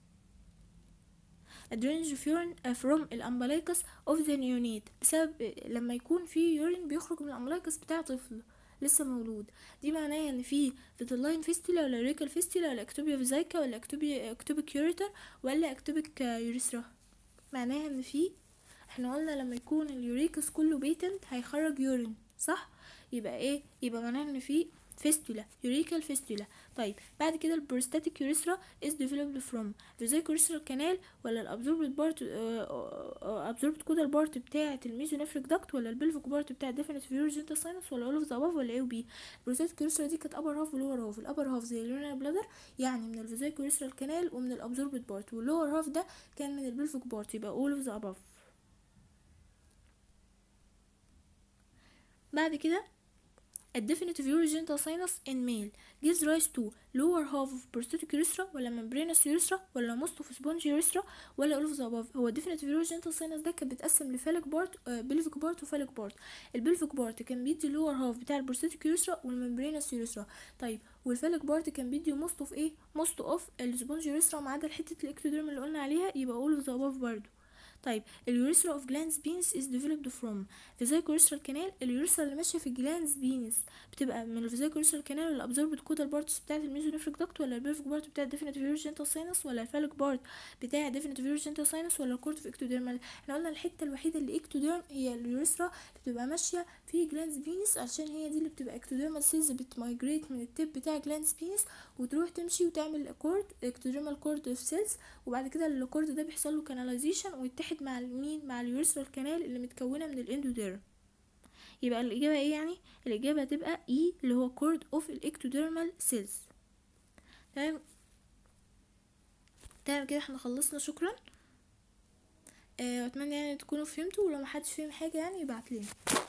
[SPEAKER 1] drainage of urine from الامبلايكس of the neonate بسبب لما يكون في يورين بيخرج من الامبلايكس بتاع طفل لسه مولود دي معناها ان في فيتلاين فيستولا ولا ريكال فيستولا ولا اكتوبيا فيزايكا ولا اكتوبيا اكتوبيك يوريتر ولا اكتوبيك يوريثرا معناها ان في احنا قلنا لما يكون اليوريكس كله بيتنت هيخرج يورين صح يبقى ايه يبقى معناها ان في فيستولا يوريكال فيستولا طيب بعد كده البروستاتيك يوريثرا is developed from فيزيك يوريثرال كانال ولا الابزوربد بارت ابزوربد كودال بارت بتاعه الميزونيفريك داكت ولا البلفيك بارت بتاع ديفينيت فيورجنتا ساينس ولا اول اوف ذا اباف ولا اي وبي البروستاتيك يوريثرا دي كانت ابر هاف ولور هاف الابر هاف زي اليورينال بلادر يعني من الفيزيك يوريثرال كانال ومن الابزوربد بارت واللور هاف ده كان من البلفيك بارت يبقى اول اوف ذا اباف بعد كده الديفينيتيف urogenital sinus in male gives rise to lower half of prosthetic urethra ولا membranous urethra ولا most of sponge urethra ولا all of the above هو definitive urogenital sinus ده كان بيتقسم لفالك بارت بلفيك بارت وفالك بارت البلفيك بارت كان بيدي lower half بتاع البروستاتيك urethra والممبرينس urethra طيب والفالك بارت كان بيدي most of ايه most of السبونج urethra ما عدا حته الاكتوديرم اللي قلنا عليها يبقى all of the above برضو طيب اليوريثرا اوف جلانز بينس از ديفلوبد فروم فيزيك يوريثرال كانال اليوريثرا اللي ماشيه في الجلانز بينس بتبقى من الفيزيك يوريثرال كانال ولا ابزوربد كودال بارتس بتاعه الميزونيفريك داكت ولا البيرفيك بارت بتاع الديفينيتيف يورجنتال ساينس ولا الفالك بارت بتاع الديفينيتيف يورجنتال ساينس ولا الكورت في اكتوديرمال احنا قلنا الحته الوحيده اللي اكتوديرم هي اليوريثرا اللي بتبقى ماشيه في جلانز بينس عشان هي دي اللي بتبقى اكتوديرمال سيلز بتمايجريت من التيب بتاع جلانز بينس وتروح تمشي وتعمل كورد اكتوديرمال كورد اوف سيلز وبعد كده الكورد ده بيحصل له كاناليزيشن ويتحد مع مين مع اليوريثرال كانال اللي متكونه من الاندوديرم يبقى الاجابه ايه يعني الاجابه هتبقى اي اللي هو كورد اوف الاكتوديرمال سيلز تمام تمام كده احنا خلصنا شكرا آه، اتمنى يعني تكونوا فهمتوا ولو محدش فهم حاجه يعني يبعتلنا